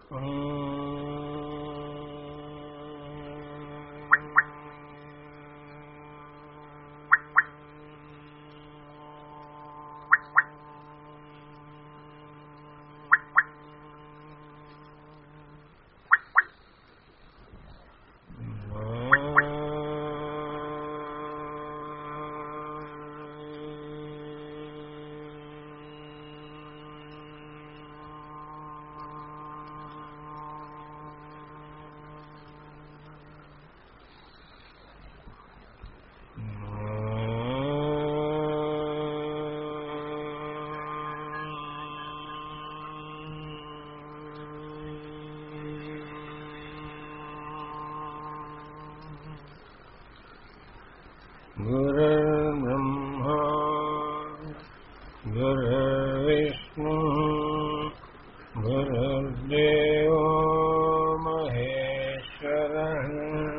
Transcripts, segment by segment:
गुरुर्ब्रह्मा गुरुर्विष्णु गुरुर्देवो महेश्वरः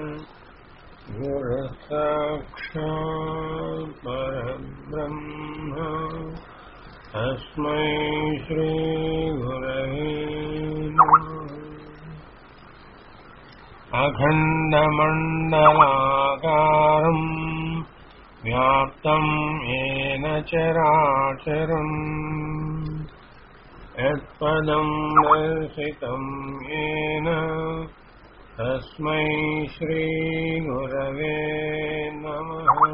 गुरुसाक्षात् परब्रह्म तस्मै श्रीगुरवे नमः अखण्डमण्डलाकारम् व्याप्तम् येन चराचरम् यत्पदम् दर्शितम् येन तस्मै శ్రీగురవే నమ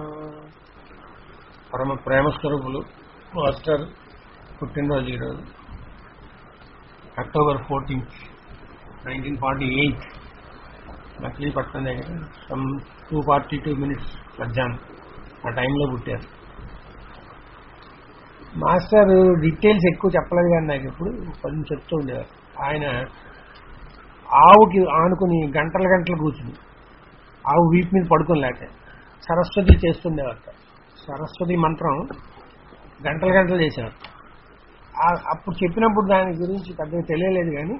పరమ ప్రేమస్వరూపులు మాస్టర్ పుట్టినరోజు ఈరోజు October fourteenth nineteen forty eight Machilipatnam దగ్గర some two forty two minutes మధ్యాహ్నం ఆ టైంలో పుట్టారు మాస్టర్ డీటెయిల్స్ ఎక్కువ చెప్పలేదు కానీ నాకు ఇప్పుడు కొంచెం చెప్తూ ఉండేవారు ఆయన ఆవుకి ఆనుకుని గంటల గంటలు కూర్చుని ఆవు వీపు మీద పడుకుని లేక సరస్వతి చేస్తుండేవారు సరస్వతి మంత్రం గంటల గంటలు చేసేవారు ఆ- అప్పుడు చెప్పినప్పుడు దాని గురించి పెద్దగా తెలియలేదు కానీ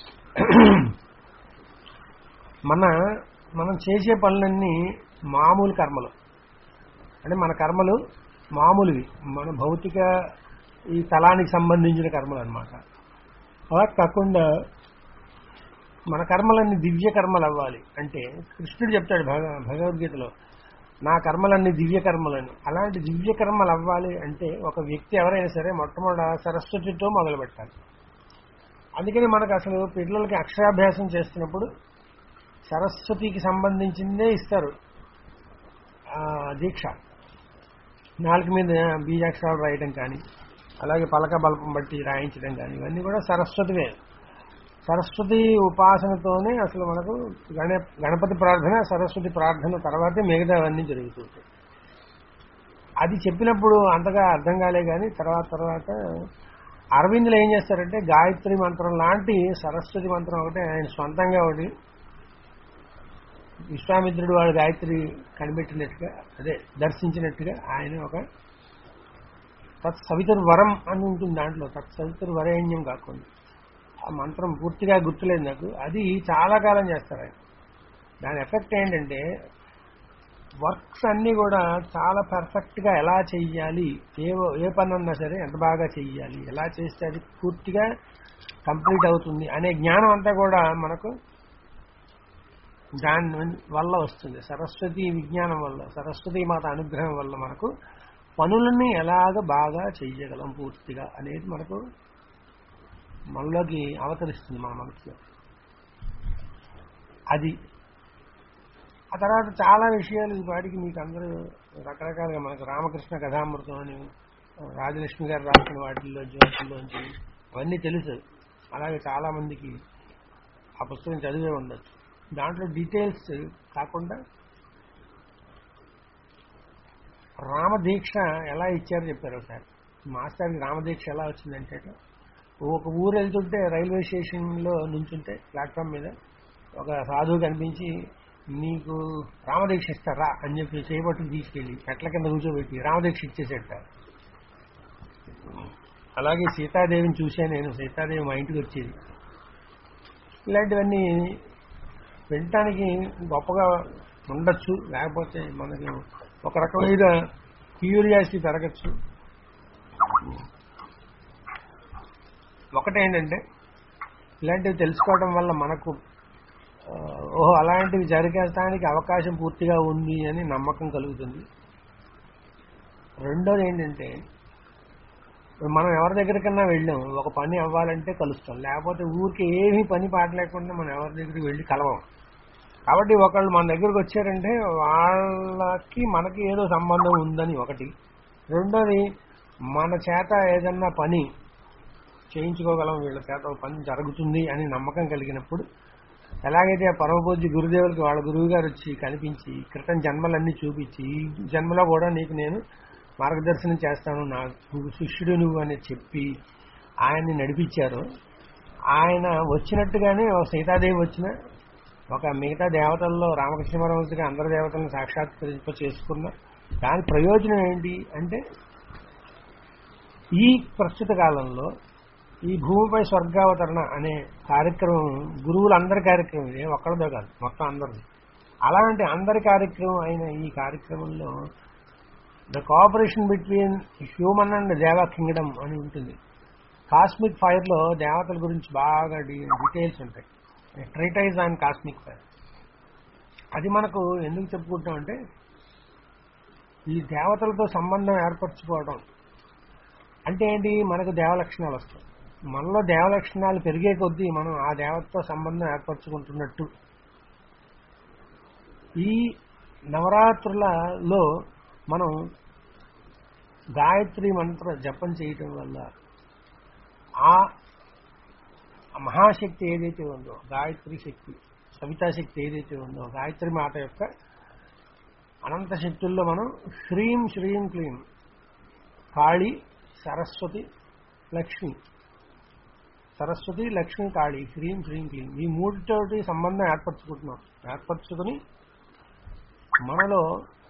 మన మనం చేసే పనులన్నీ మామూలు కర్మలు అంటే మన కర్మలు మామూలువి మన భౌతిక ఈ తలానికి సంబంధించిన కర్మలు అనమాట అలా కాకుండా మన కర్మలన్నీ దివ్య కర్మలు అవ్వాలి అంటే కృష్ణుడు చెప్తాడు భగ భగవద్గీతలో నా కర్మలన్నీ దివ్య కర్మలని అలాంటి దివ్య కర్మలు అవ్వాలి అంటే ఒక వ్యక్తి ఎవరైనా సరే మొట్టమొదట సరస్వతితో మొదలు పెట్టాలి అందుకని మనకు అసలు పిల్లలకి అక్షరాభ్యాసం చేస్తున్నప్పుడు సరస్వతికి సంబంధించిందే ఇస్తారు ఆ, దీక్ష నాలుగు మీద బీజాక్షరాలు రాయడం కానీ అలాగే పలక బల్పం బట్టి రాయించడం కానీ ఇవన్నీ కూడా సరస్వతివే సరస్వతి ఉపాసనతోనే అసలు మనకు గణ గణపతి ప్రార్థన సరస్వతి ప్రార్థన తర్వాతే మిగతావన్నీ జరుగుతుంటాయి అది చెప్పినప్పుడు అంతగా అర్థం కాలే కానీ తర్వాత తర్వాత అరవిందులు ఏం చేస్తారంటే గాయత్రి మంత్రం లాంటి సరస్వతి మంత్రం ఒకటి ఆయన సొంతంగా ఒకటి విశ్వామిత్రుడు వాడు గాయత్రి కనిపెట్టినట్టుగా అదే దర్శించినట్టుగా ఆయన ఒక తత్ సవితుర్ వరం అని ఉంటుంది దాంట్లో తత్ సవితుర్ వరేణ్యం కాకుండా ఆ మంత్రం పూర్తిగా గుర్తులేదు నాకు అది చాలా కాలం చేస్తారు ఆయన దాని ఎఫెక్ట్ ఏంటంటే వర్క్స్ అన్నీ కూడా చాలా పర్ఫెక్ట్గా ఎలా చెయ్యాలి ఏ ఏ పని అన్నా సరే ఎంత బాగా చెయ్యాలి ఎలా చేస్తే అది పూర్తిగా కంప్లీట్ అవుతుంది అనే జ్ఞానం అంతా కూడా మనకు దాని వల్ల వస్తుంది సరస్వతి విజ్ఞానం వల్ల సరస్వతి మాత అనుగ్రహం వల్ల మనకు పనులని ఎలాగ బాగా చెయ్యగలం పూర్తిగా అనేది మనకు మనలోకి అవతరిస్తుంది మన మనసులో అది ఆ తర్వాత చాలా విషయాలు ఈ వాటికి మీకు అందరూ రకరకాలుగా మనకు రామకృష్ణ కథామృతం అని రాజలక్ష్మి గారు రాసిన వాటిల్లో జ్యోతుల్లోంచి అవన్నీ తెలుసు అలాగే చాలా మందికి ఆ పుస్తకం చదివే ఉండొచ్చు దాంట్లో డీటెయిల్స్ కాకుండా రామదీక్ష ఎలా ఇచ్చారో చెప్పారు ఒకసారి మాస్టర్కి రామదీక్ష ఎలా వచ్చిందంటే ఒక ఊరు వెళ్తుంటే రైల్వే స్టేషన్లో నుంచుంటే ప్లాట్ఫామ్ మీద ఒక సాధువు కనిపించి నీకు రామదీక్ష ఇస్తారా అని చెప్పి చేపట్టుకు తీసుకెళ్ళి మెట్ల కింద కూర్చోబెట్టి రామదీక్ష ఇచ్చేసేట అలాగే సీతాదేవిని చూసా నేను సీతాదేవి మా ఇంటికి వచ్చేది ఇలాంటివన్నీ వినటానికి గొప్పగా ఉండొచ్చు లేకపోతే మనకి ఒక రకమైన క్యూరియాసిటీ పెరగచ్చు ఒకటేంటంటే ఇలాంటివి తెలుసుకోవడం వల్ల మనకు ఆ, ఓహో అలాంటివి జరిగేటానికి అవకాశం పూర్తిగా ఉంది అని నమ్మకం కలుగుతుంది రెండోది ఏంటంటే ఇప్పుడు మనం ఎవరి దగ్గరికన్నా వెళ్ళాం ఒక పని అవ్వాలంటే కలుస్తాం లేకపోతే ఊరికి ఏమీ పని పాట లేకుండా మనం ఎవరి దగ్గరికి వెళ్ళి కలవం కాబట్టి ఒకళ్ళు మన దగ్గరికి వచ్చారంటే వాళ్ళకి మనకి ఏదో సంబంధం ఉందని ఒకటి రెండోది మన చేత ఏదన్నా పని చేయించుకోగలం వీళ్ళ చేత ఒక పని జరుగుతుంది అని నమ్మకం కలిగినప్పుడు ఎలాగైతే ఆ పరమపూజ్య గురుదేవులకి వాళ్ళ గురువు గారు వచ్చి కనిపించి క్రితం జన్మలన్నీ చూపించి ఈ జన్మలో కూడా నీకు నేను మార్గదర్శనం చేస్తాను నా నువ్వు శిష్యుడు నువ్వు అని చెప్పి ఆయన్ని నడిపించారు ఆయన వచ్చినట్టుగానే ఒక సీతాదేవి వచ్చిన ఒక మిగతా దేవతల్లో రామకృష్ణ పరమహంసగా అందరి దేవతలను సాక్షాత్కరింప చేసుకున్న దాని ప్రయోజనం ఏంటి అంటే ఈ ప్రస్తుత కాలంలో ఈ భూమిపై స్వర్గావతరణ అనే కార్యక్రమం గురువులందరి కార్యక్రమం ఇది ఒక్కడదో కాదు మొత్తం అందరిది అలాంటి అందరి కార్యక్రమం అయిన ఈ కార్యక్రమంలో the cooperation between human and Deva kingdom అని ఉంటుంది కాస్మిక్ ఫైర్ లో దేవతల గురించి బాగా డీటెయిల్స్ ఉంటాయి ట్రీటైజ్ ఆన్ కాస్మిక్ ఫైర్ అది మనకు ఎందుకు చెప్పుకుంటామంటే ఈ దేవతలతో సంబంధం ఏర్పరచుకోవడం అంటే ఏంటి మనకు దేవలక్షణాలు వస్తాయి మనలో దేవలక్షణాలు పెరిగే కొద్దీ మనం ఆ దేవతతో సంబంధం ఏర్పరచుకుంటున్నట్టు ఈ నవరాత్రులలో మనం గాయత్రి మంత్ర జపం చేయటం వల్ల ఆ మహాశక్తి ఏదైతే ఉందో గాయత్రి శక్తి సవితా శక్తి ఏదైతే ఉందో గాయత్రి మాత యొక్క అనంత శక్తుల్లో మనం హ్రీం శ్రీం క్లీం కాళి సరస్వతి లక్ష్మి సరస్వతి లక్ష్మి కాళి హ్రీం శ్రీం క్లీం ఈ మూడితోటి సంబంధం ఏర్పరచుకుంటున్నాం ఏర్పరచుకుని మనలో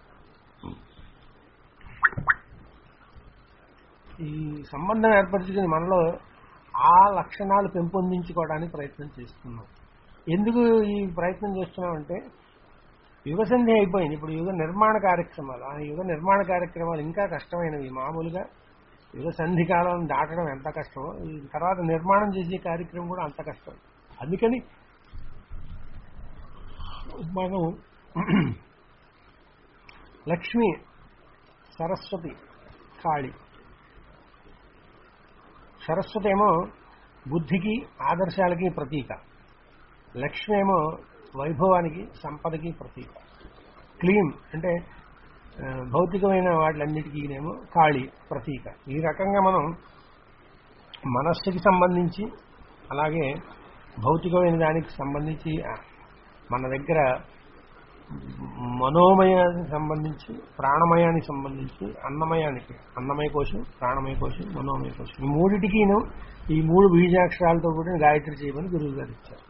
ఈ సంబంధం ఏర్పరచుకుని మనలో ఆ లక్షణాలు పెంపొందించుకోవడానికి ప్రయత్నం చేస్తున్నాం ఎందుకు ఈ ప్రయత్నం చేస్తున్నామంటే యుగసంధి అయిపోయింది ఇప్పుడు యుగ నిర్మాణ కార్యక్రమాలు ఆ యుగ నిర్మాణ కార్యక్రమాలు ఇంకా కష్టమైనవి మామూలుగా యుగ సంధి కాలం దాటడం ఎంత కష్టమో ఈ తర్వాత నిర్మాణం చేసే కార్యక్రమం కూడా అంత కష్టం అందుకని మనం లక్ష్మి సరస్వతి కాళి సరస్వతి ఏమో బుద్ధికి ఆదర్శాలకి ప్రతీక లక్ష్మి ఏమో వైభవానికి సంపదకి ప్రతీక క్లీన్ అంటే ఆ, భౌతికమైన వాటిలన్నిటికీనేమో కాళి ప్రతీక ఈ రకంగా మనం మనస్సుకి సంబంధించి అలాగే భౌతికమైన దానికి సంబంధించి ఆ, మన దగ్గర మనోమయానికి సంబంధించి ప్రాణమయానికి సంబంధించి అన్నమయానికి అన్నమయ కోశం ప్రాణమయ కోశం మనోమయ కోశం ఈ మూడిటికిను ఈ మూడు బీజాక్షరాలతో కూడిన గాయత్రి చేయమని గురువు గారు ఇచ్చారు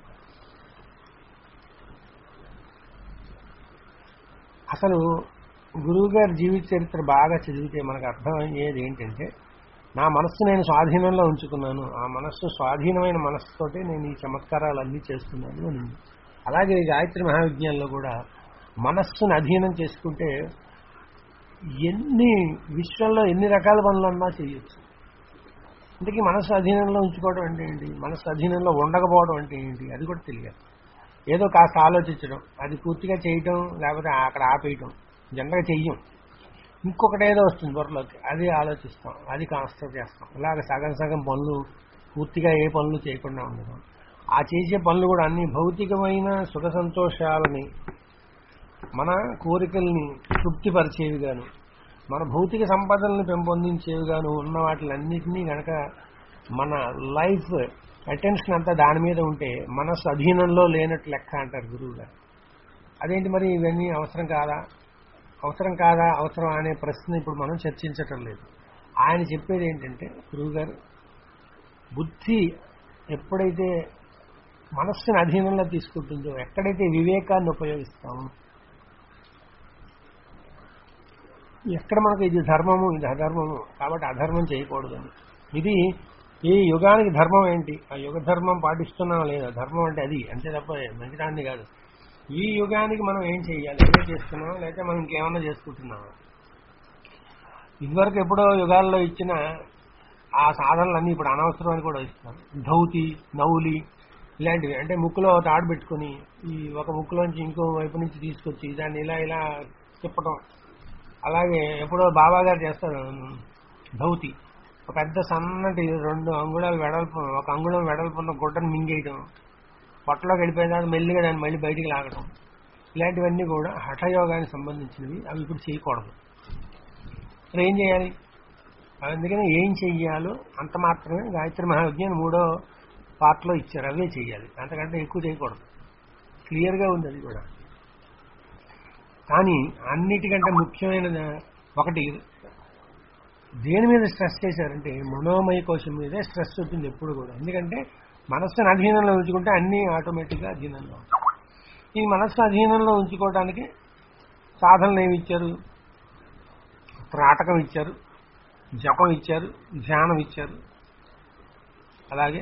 అసలు గురువు గారి జీవిత చరిత్ర బాగా చదివితే మనకు అర్థమయ్యేది ఏంటంటే నా మనస్సు నేను స్వాధీనంలో ఉంచుకున్నాను ఆ మనస్సు స్వాధీనమైన మనస్సుతోటే నేను ఈ చమత్కారాలన్నీ చేస్తున్నాను అని ఉంది. అలాగే గాయత్రి మహావిజ్ఞానంలో కూడా మనస్సును అధీనం చేసుకుంటే ఎన్ని విశ్వంలో ఎన్ని రకాల పనులన్నా చేయొచ్చు ఇంతకీ మనస్సు అధీనంలో ఉంచుకోవడం అంటే ఏంటి మనస్సు అధీనంలో ఉండకపోవడం అంటే ఏంటి అది కూడా తెలియదు ఏదో కాస్త ఆలోచించడం అది పూర్తిగా చేయటం లేకపోతే అక్కడ ఆపేయటం జనరల్గా చెయ్యం ఇంకొకటి ఏదో వస్తుంది బుర్రలోకి అది ఆలోచిస్తాం అది కాస్త చేస్తాం ఇలాగ సగం సగం పనులు పూర్తిగా ఏ పనులు చేయకుండా ఉండడం ఆ చేసే పనులు కూడా అన్ని భౌతికమైన సుఖ సంతోషాలని మన కోరికల్ని తృప్తిపరిచేవి గాను మన భౌతిక సంపదల్ని పెంపొందించేవి గాను ఉన్న వాటిలన్నిటినీ గనక మన లైఫ్ అటెన్షన్ అంతా దాని మీద ఉంటే మనస్సు అధీనంలో లేనట్టు లెక్క అంటారు గురువు గారు అదేంటి మరి ఇవన్నీ అవసరం కాదా అవసరం కాదా అవసరం అనే ప్రశ్న ఇప్పుడు మనం చర్చించటం లేదు ఆయన చెప్పేది ఏంటంటే గురువు గారు బుద్ధి ఎప్పుడైతే మనస్సుని అధీనంలో తీసుకుంటుందో ఎక్కడైతే వివేకాన్ని ఉపయోగిస్తామో ఎక్కడ మనకు ఇది ధర్మము ఇది అధర్మము కాబట్టి అధర్మం చేయకూడదని ఇది ఈ యుగానికి ధర్మం ఏంటి ఆ యుగ ధర్మం పాటిస్తున్నాం లేదా ధర్మం అంటే అది అంతే తప్ప మంచిదాన్ని కాదు ఈ యుగానికి మనం ఏం చేయాలి ఏదో చేస్తున్నాం లేకపోతే మనం ఇంకేమన్నా చేసుకుంటున్నామా ఇదివరకు ఎప్పుడో యుగాల్లో ఇచ్చిన ఆ సాధనలన్నీ ఇప్పుడు అనవసరం అని కూడా ఇస్తాం ధౌతి నౌలి ఇలాంటివి అంటే ముక్కులో తాడు పెట్టుకొని ఈ ఒక ముక్కులోంచి ఇంకో వైపు నుంచి తీసుకొచ్చి దాన్ని ఇలా ఇలా తిప్పటం అలాగే ఎప్పుడో బాబా గారు చేస్తారు ధౌతి ఒక పెద్ద సన్నటి రెండు అంగుళాలు వెడల్పు ఒక అంగుళం వెడల్పు ఉన్న గుడ్డను మింగేయటం పొట్టలోకి వెళ్ళిపోయిన తర్వాత మెల్లిగా దాన్ని మళ్ళీ బయటికి లాగటం ఇలాంటివన్నీ కూడా హఠయోగానికి సంబంధించినవి అవి ఇప్పుడు చేయకూడదు మరి ఏం చేయాలి అందుకని ఏం చెయ్యాలో అంత మాత్రమే గాయత్రి మహావిజ్ఞానం మూడో పార్ట్లో ఇచ్చారు అవే చేయాలి అంతకంటే ఎక్కువ చేయకూడదు క్లియర్గా ఉంది అది కూడా కానీ అన్నిటికంటే ముఖ్యమైన ఒకటి దేని మీద స్ట్రెస్ చేశారంటే మనోమయ కోశం మీదే స్ట్రెస్ ఉంటుంది ఎప్పుడు కూడా ఎందుకంటే మనస్సును అధీనంలో ఉంచుకుంటే అన్నీ ఆటోమేటిక్గా అధీనంలో ఉంటాయి. ఈ మనస్సు అధీనంలో ఉంచుకోవడానికి సాధనలు ఏమి ఇచ్చారు త్రాటకం ఇచ్చారు జపం ఇచ్చారు ధ్యానం ఇచ్చారు అలాగే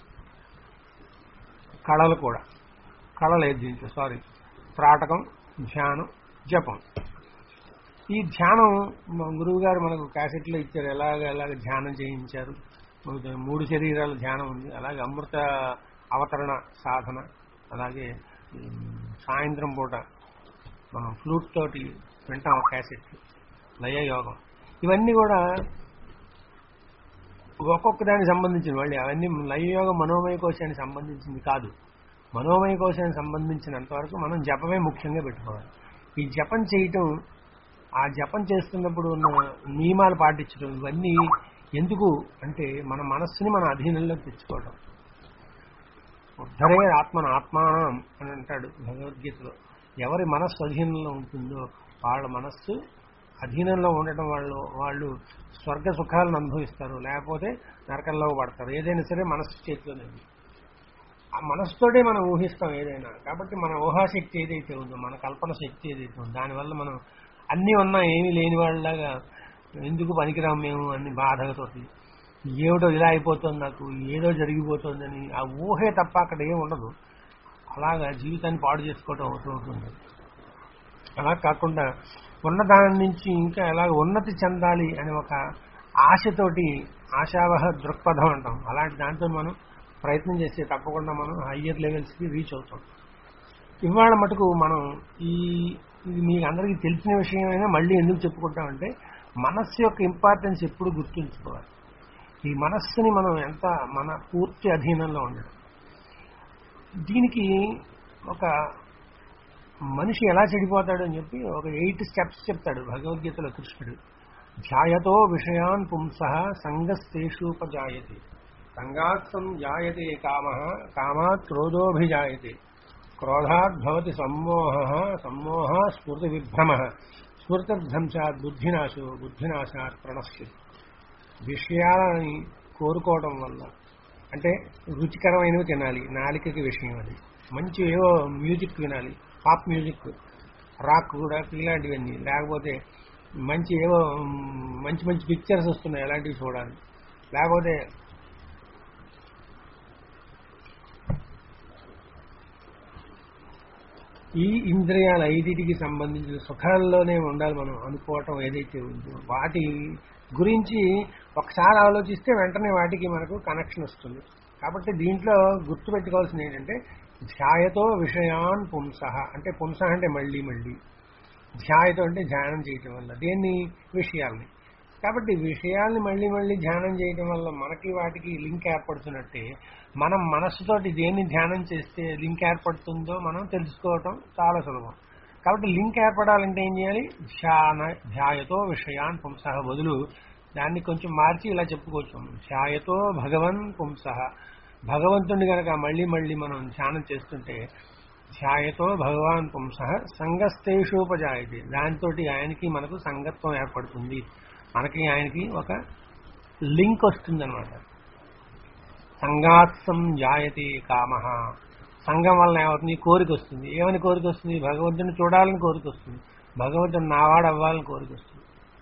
కళలు కూడా కళలు ఏది దీంట్లో సారీ త్రాటకం ధ్యానం జపం ఈ ధ్యానం మా గురువు గారు మనకు క్యాసెట్లో ఇచ్చారు ఎలాగ ఎలాగ ధ్యానం చేయించారు మనకు మూడు శరీరాల ధ్యానం ఉంది అలాగే అమృత అవతరణ సాధన అలాగే ఉమ్, సాయంత్రం పూట మనం ఫ్లూట్ తోటి వింటాం క్యాసెట్ లయ యోగం ఇవన్నీ కూడా ఒక్కొక్క దానికి సంబంధించిన మళ్ళీ అవన్నీ లయయోగ మనోమయ కోశానికి సంబంధించింది కాదు మనోమయ కోశానికి సంబంధించినంత వరకు మనం జపమే ముఖ్యంగా పెట్టుకోవాలి ఈ జపం చేయటం ఆ జపం చేస్తున్నప్పుడు ఉన్న నియమాలు పాటించడం ఇవన్నీ ఎందుకు అంటే మన మనస్సుని మన అధీనంలోకి తెచ్చుకోవడం ఉద్ధరే ఆత్మన ఆత్మానం అని అంటాడు భగవద్గీతలో ఎవరి మనస్సు అధీనంలో ఉంటుందో వాళ్ళ మనస్సు అధీనంలో ఉండటం వాళ్ళు వాళ్ళు స్వర్గ సుఖాలను అనుభవిస్తారు లేకపోతే నరకంలో పడతారు ఏదైనా సరే మనస్సు చేతిలోనే ఉంది ఆ మనస్సుతోటే మనం ఊహిస్తాం ఏదైనా కాబట్టి మన ఊహాశక్తి ఏదైతే ఉందో మన కల్పన శక్తి ఏదైతే ఉందో దానివల్ల మనం అన్నీ ఉన్నా ఏమీ లేని వాళ్ళలాగా ఎందుకు పనికిరాం మేము అన్ని బాధతోటి ఏమిటో ఇలా అయిపోతుంది నాకు ఏదో జరిగిపోతుందని ఆ ఊహే తప్ప అక్కడ ఏం ఉండదు అలాగా జీవితాన్ని పాడు చేసుకోవటం అవుతూ ఉంటుంది అలా కాకుండా ఉన్న దాని నుంచి ఇంకా ఎలాగ ఉన్నతి చెందాలి అనే ఒక ఆశతోటి ఆశావహ దృక్పథం అంటాం అలాంటి దాంతో మనం ప్రయత్నం చేస్తే తప్పకుండా మనం హయ్యర్ లెవెల్స్కి రీచ్ అవుతాం ఇవాళ మటుకు మనం ఈ ఇది మీకు అందరికీ తెలిసిన విషయమైనా మళ్ళీ ఎందుకు చెప్పుకుంటామంటే మనస్సు యొక్క ఇంపార్టెన్స్ ఎప్పుడు గుర్తుంచుకోవాలి ఈ మనస్సుని మనం ఎంత మన పూర్తి అధీనంలో ఉండడం దీనికి ఒక మనిషి ఎలా చెడిపోతాడు అని చెప్పి ఒక ఎయిట్ స్టెప్స్ చెప్తాడు భగవద్గీతలో కృష్ణుడు ధ్యాయతో విషయాన్ పుంస సంగస్తేషూపజాయతే సంగాత్సం జాయతే కామ కామాత్ క్రోధోభిజాయతే క్రోధాత్ భవతి సమ్మోహ సమ్మోహ స్మృతి విభ్రమ స్మృతిధ్వంసాత్ బుద్ధినాశో బుద్ధినాశాత్ ప్రణశ్యతి విషయాలని కోరుకోవడం వల్ల అంటే రుచికరమైనవి తినాలి నాలికకి విషయం అది మంచి ఏవో మ్యూజిక్ వినాలి పాప్ మ్యూజిక్ రాక్ కూడా ఇలాంటివన్నీ లేకపోతే మంచి ఏవో మ్, మంచి మంచి పిక్చర్స్ వస్తున్నాయి అలాంటివి చూడాలి లేకపోతే ఈ ఇంద్రియాల ఐదిటికి సంబంధించిన సుఖాల్లోనే ఉండాలి మనం అనుకోవటం ఏదైతే ఉందో వాటి గురించి ఒకసారి ఆలోచిస్తే వెంటనే వాటికి మనకు కనెక్షన్ వస్తుంది కాబట్టి దీంట్లో గుర్తుపెట్టుకోవాల్సింది ఏంటంటే ధ్యాయతో విషయాన్ పుంస అంటే పుంస అంటే మళ్ళీ మళ్ళీ ధ్యాయతో అంటే ధ్యానం చేయటం వల్ల దేన్ని విషయాల్ని కాబట్టి విషయాల్ని మళ్ళీ మళ్ళీ ధ్యానం చేయటం వల్ల మనకి వాటికి లింక్ ఏర్పడుతున్నట్టే మనం మనస్సుతోటి దేన్ని ధ్యానం చేస్తే లింక్ ఏర్పడుతుందో మనం తెలుసుకోవటం చాలా సులభం కాబట్టి లింక్ ఏర్పడాలంటే ఏం చేయాలి ధ్యాన ధ్యాయతో విషయాన్ పుంస బదులు దాన్ని కొంచెం మార్చి ఇలా చెప్పుకోవచ్చు ధ్యాయతో భగవన్ పుంస భగవంతుడిని గనక మళ్ళీ మళ్ళీ మనం ధ్యానం చేస్తుంటే ధ్యాయతో భగవాన్ పుంస సంగస్తేషోపజాయతే దాంతో ఆయనకి మనకు సంగత్వం ఏర్పడుతుంది మనకి ఆయనకి ఒక లింక్ వస్తుందన్నమాట సంగాత్సం జాయతే కామ సంఘం వలన ఏమవుతుంది కోరిక వస్తుంది ఏమని కోరిక వస్తుంది భగవంతుని చూడాలని కోరిక వస్తుంది భగవంతుని నావాడు అవ్వాలని కోరిక వస్తుంది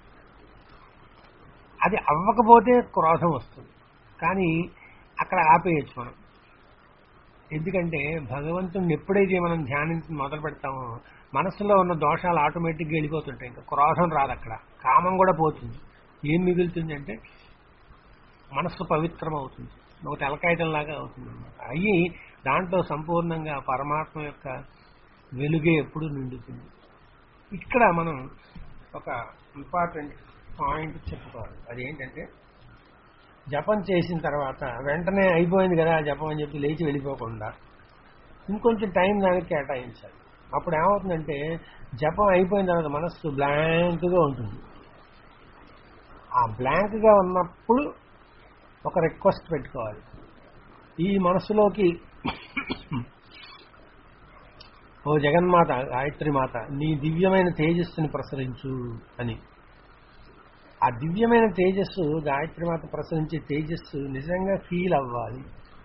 అది అవ్వకపోతే క్రోధం వస్తుంది కానీ అక్కడ ఆపేయచ్చు మనం ఎందుకంటే భగవంతుడిని ఎప్పుడైతే మనం ధ్యానించి మొదలు పెడతామో మనసులో ఉన్న దోషాలు ఆటోమేటిక్గా వెళ్ళిపోతుంటాయి ఇంకా క్రోధం రాదు అక్కడ కామం కూడా పోతుంది ఏం మిగులుతుంది అంటే మనస్సు పవిత్రం అవుతుంది ఒక తెలకాయటం లాగా అవుతుంది అయ్యి దాంట్లో సంపూర్ణంగా పరమాత్మ యొక్క వెలుగే ఎప్పుడు నిండుతుంది ఇక్కడ మనం ఒక ఇంపార్టెంట్ పాయింట్ చెప్పుకోవాలి అదేంటంటే జపం చేసిన తర్వాత వెంటనే అయిపోయింది కదా జపం అని చెప్పి లేచి వెళ్ళిపోకుండా ఇంకొంచెం టైం దానికి కేటాయించాలి అప్పుడు ఏమవుతుందంటే జపం అయిపోయిన తర్వాత మనస్సు బ్లాంక్గా ఉంటుంది ఆ బ్లాంక్గా ఉన్నప్పుడు ఒక రిక్వెస్ట్ పెట్టుకోవాలి ఈ మనసులోకి ఓ జగన్మాత గాయత్రి మాత నీ దివ్యమైన తేజస్సుని ప్రసరించు అని ఆ దివ్యమైన తేజస్సు గాయత్రి మాత ప్రసరించే తేజస్సు నిజంగా ఫీల్ అవ్వాలి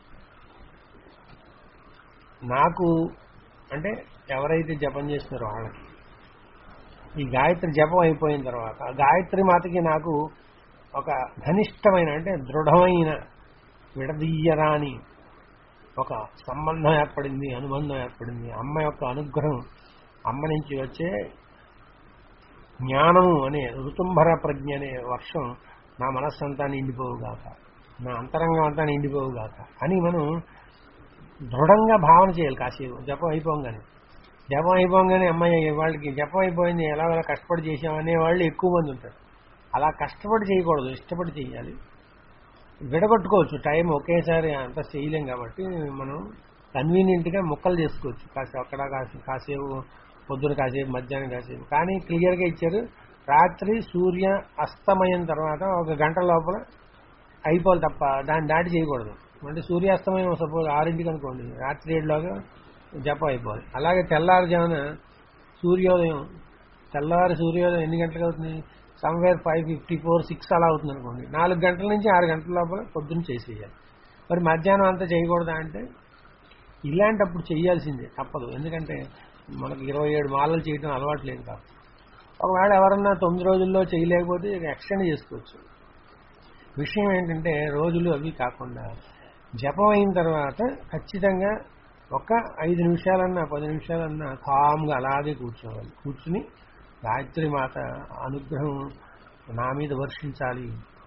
నాకు అంటే ఎవరైతే జపం చేస్తున్నారో వాళ్ళకి ఈ గాయత్రి జపం అయిపోయిన తర్వాత ఆ గాయత్రి మాతకి నాకు ఒక ఘనిష్టమైన అంటే దృఢమైన విడదీయరాని ఒక సంబంధం ఏర్పడింది అనుబంధం ఏర్పడింది అమ్మ యొక్క అనుగ్రహం అమ్మ నుంచి వచ్చే జ్ఞానము అనే ఋతుంభర ప్రజ్ఞ అనే వర్షం నా మనస్సు అంతా నిండిపోవుగాక నా అంతరంగం అంతా నిండిపోవుగాక అని మనం దృఢంగా భావన చేయాలి కాసేపు జపం అయిపోగానే జపం అయిపోగానే అమ్మాయి వాళ్ళకి జపం అయిపోయింది ఎలా ఎలా కష్టపడి చేసామనే వాళ్ళు ఎక్కువ మంది ఉంటారు అలా కష్టపడి చేయకూడదు ఇష్టపడి చేయాలి విడగొట్టుకోవచ్చు టైం ఒకేసారి అంత చేయలేం కాబట్టి మనం కన్వీనియంట్గా ముక్కలు చేసుకోవచ్చు కాసేపు అక్కడ కాసేపు కాసేపు పొద్దున కాసేపు మధ్యాహ్నం కాసేపు కానీ క్లియర్గా ఇచ్చారు రాత్రి సూర్య అస్తమయం తర్వాత ఒక గంట లోపల అయిపోవాలి తప్ప దాన్ని దాటి చేయకూడదు అంటే సూర్యాస్తమయం సపోజ్ ఆరింటికి అనుకోండి రాత్రి ఏడులోగా జపం అయిపోవాలి అలాగే తెల్లారుజామున సూర్యోదయం తెల్లవారి సూర్యోదయం ఎన్ని గంటలకు అవుతుంది somewhere five fifty four six అలా అవుతుంది అనుకోండి నాలుగు గంటల నుంచి ఆరు గంటల లోపల పొద్దున్న చేసేయాలి మరి మధ్యాహ్నం అంతా చేయకూడదా అంటే ఇలాంటప్పుడు చేయాల్సిందే తప్పదు ఎందుకంటే మనకి ఇరవై ఏడు మాలలు చేయడం అలవాటు లేదు కాదు ఒకవేళ ఎవరన్నా తొమ్మిది రోజుల్లో చేయలేకపోతే ఎక్స్టెండ్ చేసుకోవచ్చు విషయం ఏంటంటే రోజులు అవి కాకుండా జపం అయిన తర్వాత ఖచ్చితంగా ఒక ఐదు నిమిషాలన్నా పది నిమిషాలన్నా కామ్గా అలాగే కూర్చోవాలి కూర్చుని గాయత్రి మాత అనుగ్రహం నా మీద వర్షించాలి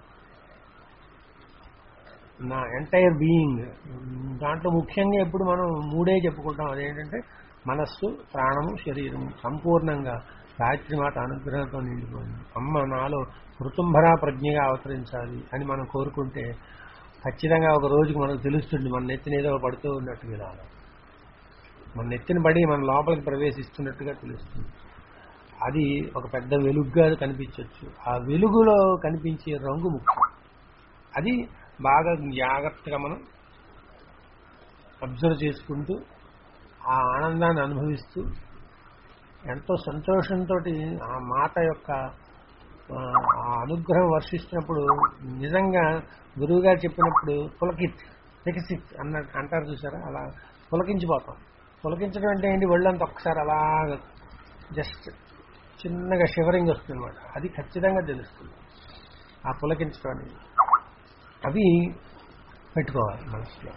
నా ఎంటైర్ బీయింగ్ దాంట్లో ముఖ్యంగా ఎప్పుడు మనం మూడే చెప్పుకుంటాం అదేంటంటే మనస్సు ప్రాణము శరీరము సంపూర్ణంగా గాయత్రి మాత అనుగ్రహంతో నిండిపోయింది అమ్మ నాలో ఋతుంభరా ప్రజ్ఞగా అవతరించాలి అని మనం కోరుకుంటే ఖచ్చితంగా ఒక రోజుకి మనకు తెలుస్తుంది మన నెత్తిన ఏదో పడుతూ ఉన్నట్టుగా ఇలా. మన నెత్తిన పడి మన లోపలికి ప్రవేశిస్తున్నట్టుగా తెలుస్తుంది అది ఒక పెద్ద వెలుగుగా కనిపించవచ్చు ఆ వెలుగులో కనిపించే రంగు ముఖ్యం అది బాగా జాగ్రత్తగా మనం అబ్జర్వ్ చేసుకుంటూ ఆ ఆనందాన్ని అనుభవిస్తూ ఎంతో సంతోషంతో ఆ మాత యొక్క ఆ, ఆ అనుగ్రహం వర్షిస్తున్నప్పుడు నిజంగా గురువుగారు చెప్పినప్పుడు పులకిత్ వికసిత్ అన్న అంటారు చూసారా అలా పులకించిపోతాం పులకించడం అంటే ఏంటి ఒళ్ళంతా ఒక్కసారి అలా జస్ట్ చిన్నగా షివరింగ్ వస్తుంది అనమాట అది ఖచ్చితంగా తెలుస్తుంది ఆ పులకించడం అనేది అవి పెట్టుకోవాలి మనసులో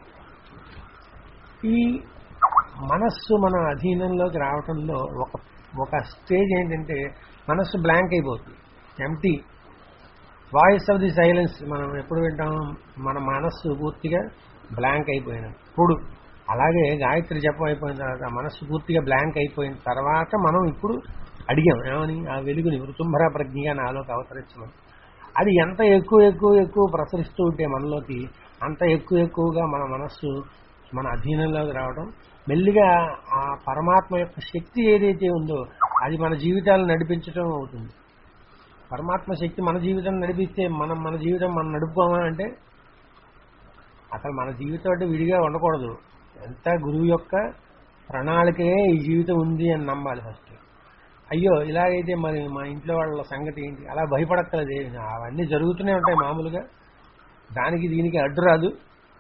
ఈ మనస్సు మన అధీనంలోకి రావటంలో ఒక ఒక స్టేజ్ ఏంటంటే మనస్సు బ్లాంక్ అయిపోతుంది empty voice of the silence మనం ఎప్పుడు వింటాం మన మనస్సు పూర్తిగా బ్లాంక్ అయిపోయినప్పుడు అలాగే గాయత్రి జపం అయిపోయిన తర్వాత మనస్సు పూర్తిగా బ్లాంక్ అయిపోయిన తర్వాత మనం ఇప్పుడు అడిగాం ఏమని ఆ వెలుగుని ఋతుంభర ప్రజ్ఞగా నాలోకి అవతరించమని అది ఎంత ఎక్కువ ఎక్కువ ఎక్కువ ప్రసరిస్తూ ఉంటే మనలోకి అంత ఎక్కువ ఎక్కువగా మన మనస్సు మన అధీనంలోకి రావడం మెల్లిగా ఆ పరమాత్మ యొక్క శక్తి ఏదైతే ఉందో అది మన జీవితాలను నడిపించడం అవుతుంది పరమాత్మ శక్తి మన జీవితం నడిపిస్తే మనం మన జీవితం మనం నడుపుకోమా అంటే అసలు మన జీవితం అంటే విడిగా ఉండకూడదు ఎంత గురువు యొక్క ప్రణాళికే ఈ జీవితం ఉంది అని నమ్మాలి ఫస్ట్ అయ్యో ఇలాగైతే మరి మా ఇంట్లో వాళ్ళ సంగతి ఏంటి అలా భయపడక్కలేదు ఏమీ. అవన్నీ జరుగుతూనే ఉంటాయి మామూలుగా దానికి దీనికి అడ్డు రాదు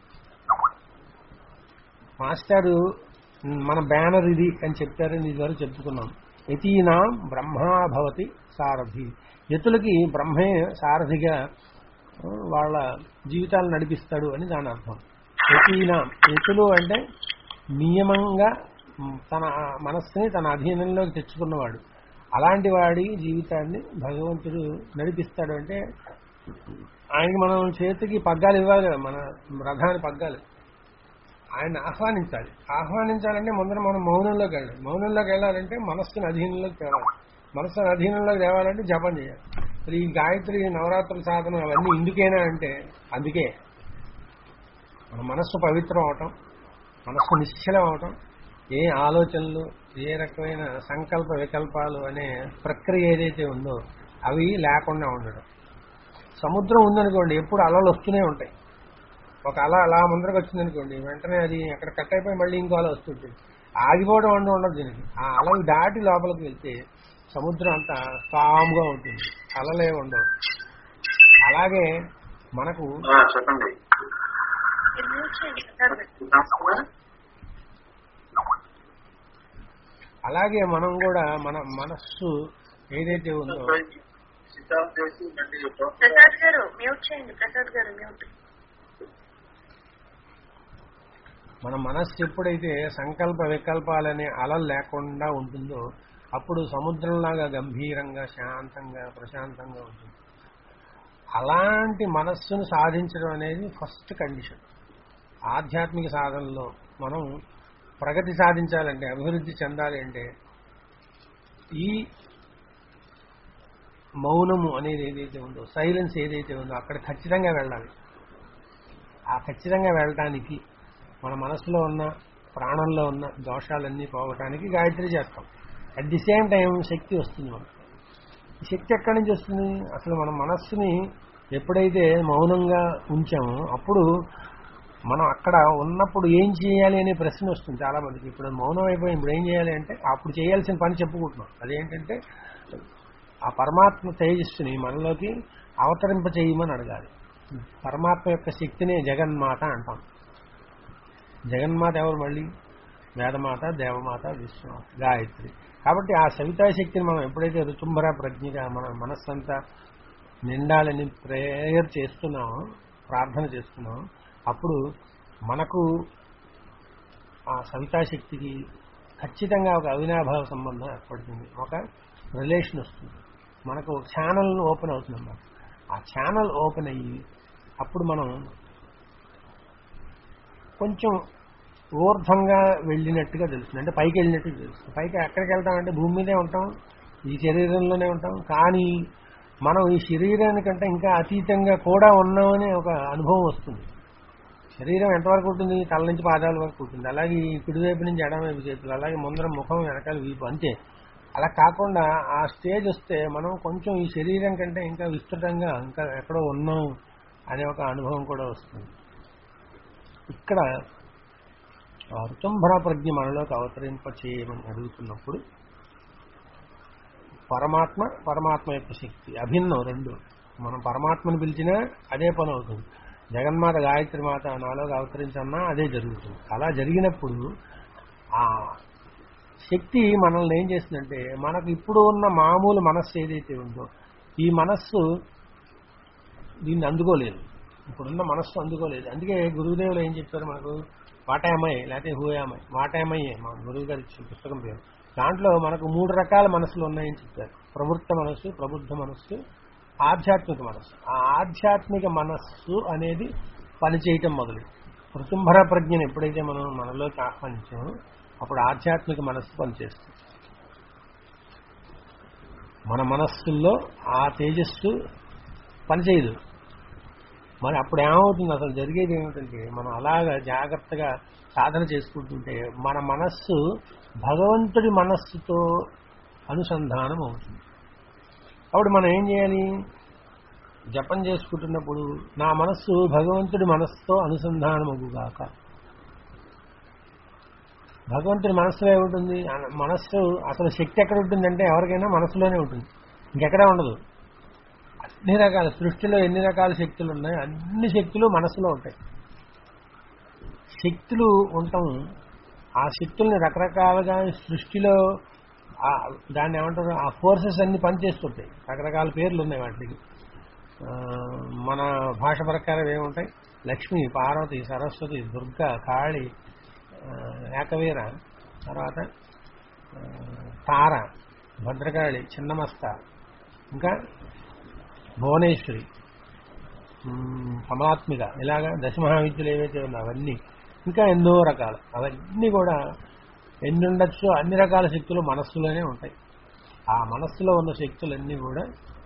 మాస్టారు మన బ్యానర్ ఇది అని చెప్పారని ఇది వరకు చెప్పుకున్నాం యతీనాం బ్రహ్మా భవతి సారథి యతులకి బ్రహ్మే సారథిగా ఆ, వాళ్ళ జీవితాలు నడిపిస్తాడు అని దాని అర్థం యతీనాం యతులు అంటే నియమంగా మ్, తన మనస్సుని తన అధీనంలోకి తెచ్చుకున్నవాడు అలాంటి వాడి జీవితాన్ని భగవంతుడు నడిపిస్తాడు అంటే ఆయనకి మనం చేతికి పగ్గాలు ఇవ్వాలి కదా మన రథాన్ని పగ్గాలు ఆయన ఆహ్వానించాలి ఆహ్వానించాలంటే ముందర మనం మౌనంలోకి వెళ్ళాలి మౌనంలోకి వెళ్ళాలంటే మనస్సుని అధీనంలోకి తేవాలి మనస్సుని అధీనంలోకి తేవాలంటే జపం చేయాలి మరి ఈ గాయత్రి నవరాత్రుల సాధన అవన్నీ ఇందుకేనా అంటే అందుకే మన మనస్సు పవిత్రం అవటం మనస్సు నిశ్చలం అవటం ఏ ఆలోచనలు ఏ రకమైన సంకల్ప వికల్పాలు అనే ప్రక్రియ ఏదైతే ఉందో అవి లేకుండా ఉండడం సముద్రం ఉందనుకోండి ఎప్పుడు అలలు వస్తూనే ఉంటాయి ఒక అల అలా ముందరకు వచ్చిందనుకోండి వెంటనే అది అక్కడ కట్ అయిపోయి మళ్ళీ ఇంకో అల వస్తుంటుంది ఆగిపోవడం అంటూ ఉండదు దీనికి ఆ అలలు దాటి లోపలికి వెళ్తే సముద్రం అంతా కామ్గా ఉంటుంది అలలే ఉండవు అలాగే మనకు ఆ, చెప్పండి మీరు మ్యూట్ చేయండి ప్రసాద్ గారు. అలాగే మనం కూడా మన మనస్సు ఏదైతే ఉందో సిద్ధాంతం చేసి మళ్ళీ ప్రసాద్ గారు మ్యూట్ చేయండి ప్రసాద్ గారు మ్యూట్ మన మనస్సు ఎప్పుడైతే సంకల్ప వికల్పాలనే అలలు లేకుండా ఉంటుందో అప్పుడు సముద్రంలాగా గంభీరంగా శాంతంగా ప్రశాంతంగా ఉంటుంది అలాంటి మనస్సును సాధించడం అనేది ఫస్ట్ కండిషన్ ఆధ్యాత్మిక సాధనలో మనం ప్రగతి సాధించాలంటే అభివృద్ధి చెందాలి అంటే ఈ మౌనము అనేది ఏదైతే ఉందో సైలెన్స్ ఏదైతే ఉందో అక్కడ ఖచ్చితంగా వెళ్ళాలి ఆ ఖచ్చితంగా వెళ్ళటానికి మన మనసులో ఉన్న ప్రాణంలో ఉన్న దోషాలన్నీ పోవటానికి గాయత్రి చేస్తాం అట్ ది సేమ్ టైం శక్తి వస్తుంది మనకు ఈ శక్తి ఎక్కడి నుంచి వస్తుంది అసలు మన మనస్సుని ఎప్పుడైతే మౌనంగా ఉంచామో అప్పుడు మనం అక్కడ ఉన్నప్పుడు ఏం చేయాలి అనే ప్రశ్న వస్తుంది చాలా మందికి ఇప్పుడు మౌనం అయిపోయి ఇప్పుడు ఏం చేయాలి అంటే అప్పుడు చేయాల్సిన పని చెప్పుకుంటున్నాం అదేంటంటే ఆ పరమాత్మ తేజస్సుని మనలోకి అవతరింప చేయమని అడగాలి పరమాత్మ యొక్క శక్తినే జగన్మాత అంటాం జగన్మాత ఎవరు మళ్ళీ వేదమాత దేవమాత విశ్వమాత గాయత్రి కాబట్టి ఆ సవితా శక్తిని మనం ఎప్పుడైతే ఋతుంభర ప్రజ్ఞగా మన మనస్సంతా నిండాలని ప్రేయర్ చేస్తున్నామో ప్రార్థన చేస్తున్నామో అప్పుడు మనకు ఆ సవితా శక్తికి ఖచ్చితంగా ఒక అవినాభావ సంబంధం ఏర్పడుతుంది ఒక రిలేషన్ వస్తుంది మనకు ఒక ఛానల్ ఓపెన్ అవుతుందన్నమాట ఆ ఛానల్ ఓపెన్ అయ్యి అప్పుడు మనం కొంచెం ఊర్ధ్వంగా వెళ్ళినట్టుగా తెలుస్తుంది అంటే పైకి వెళ్ళినట్టుగా తెలుస్తుంది పైకి ఎక్కడికి వెళ్తామంటే భూమి మీదే ఉంటాం ఈ శరీరంలోనే ఉంటాం కానీ మనం ఈ శరీరానికంటే ఇంకా అతీతంగా కూడా ఉన్నామనే ఒక అనుభవం వస్తుంది శరీరం ఎంతవరకు ఉంటుంది తల నుంచి పాదాల వరకు ఉంటుంది అలాగే ఈ కుడివైపు నుంచి ఎడమవైపు చేతులు అలాగే ముందర ముఖం వెనకాల వీపు అంతే అలా కాకుండా ఆ స్టేజ్ వస్తే మనం కొంచెం ఈ శరీరం కంటే ఇంకా విస్తృతంగా ఇంకా ఎక్కడో ఉన్నాం అనే ఒక అనుభవం కూడా వస్తుంది ఇక్కడ ఆ ఋతుంభర ప్రజ్ఞ మనలోకి అవతరింప చేయమని అడుగుతున్నప్పుడు పరమాత్మ పరమాత్మ యొక్క శక్తి అభిన్నం రెండు మనం పరమాత్మను పిలిచినా అదే పని అవుతుంది జగన్మాత గాయత్రి మాత నాలోకి అవతరించన్నా అదే జరుగుతుంది అలా జరిగినప్పుడు ఆ శక్తి మనల్ని ఏం చేస్తుందంటే మనకు ఇప్పుడు ఉన్న మామూలు మనస్సు ఏదైతే ఉందో ఈ మనస్సు దీన్ని అందుకోలేదు ఇప్పుడున్న మనస్సు అందుకోలేదు అందుకే గురువుదేవులు ఏం చెప్పారు మనకు వాటాయమయ్య లేకపోతే హూయామయ్య వాటాయమయ్యే మా గురువు గారి ఇచ్చిన పుస్తకం పేరు దాంట్లో మనకు మూడు రకాల మనసులు ఉన్నాయని చెప్పారు ప్రవృత్త మనస్సు ప్రబుద్ధ మనస్సు ఆధ్యాత్మిక మనస్సు ఆ ఆధ్యాత్మిక మనస్సు అనేది పనిచేయటం మొదలు ఋతుంభర ప్రజ్ఞను ఎప్పుడైతే మనం మనలోకి ఆహ్వానించామో అప్పుడు ఆధ్యాత్మిక మనస్సు పనిచేస్తుంది మన మనస్సుల్లో ఆ తేజస్సు పనిచేయదు మరి అప్పుడు ఏమవుతుంది అసలు జరిగేది ఏమిటంటే మనం అలాగా జాగ్రత్తగా సాధన చేసుకుంటుంటే మన మనస్సు భగవంతుడి మనస్సుతో అనుసంధానం అవుతుంది అప్పుడు మనం ఏం చేయాలి జపం చేసుకుంటున్నప్పుడు నా మనస్సు భగవంతుడి మనస్సుతో అనుసంధానమగుగాక భగవంతుడి మనస్సులో ఏముంటుంది ఆ మనస్సు అసలు శక్తి ఎక్కడ ఉంటుందంటే ఎవరికైనా మనసులోనే ఉంటుంది ఇంకెక్కడా ఉండదు అన్ని రకాల సృష్టిలో ఎన్ని రకాల శక్తులు ఉన్నాయి అన్ని శక్తులు మనసులో ఉంటాయి శక్తులు ఉండటం ఆ శక్తుల్ని రకరకాలుగా సృష్టిలో ఆ- దాన్ని ఏమంటారు ఆ ఫోర్సెస్ అన్ని పనిచేస్తుంటాయి రకరకాల పేర్లు ఉన్నాయి వాటికి ఆ, మన భాష ప్రకారం ఏముంటాయి లక్ష్మి పార్వతి సరస్వతి దుర్గ కాళి ఆ, ఏకవీర తర్వాత ఆ, తార భద్రకాళి చిన్నమస్త ఇంకా భువనేశ్వరి మ్, కమలాత్మిక ఇలాగా దశమహావిద్యలు ఏవైతే ఉన్నాయో అవన్నీ ఇంకా ఎన్నో రకాలు అవన్నీ కూడా ఎన్ని ఉండొచ్చు అన్ని రకాల శక్తులు మనస్సులోనే ఉంటాయి ఆ మనస్సులో ఉన్న శక్తులన్నీ కూడా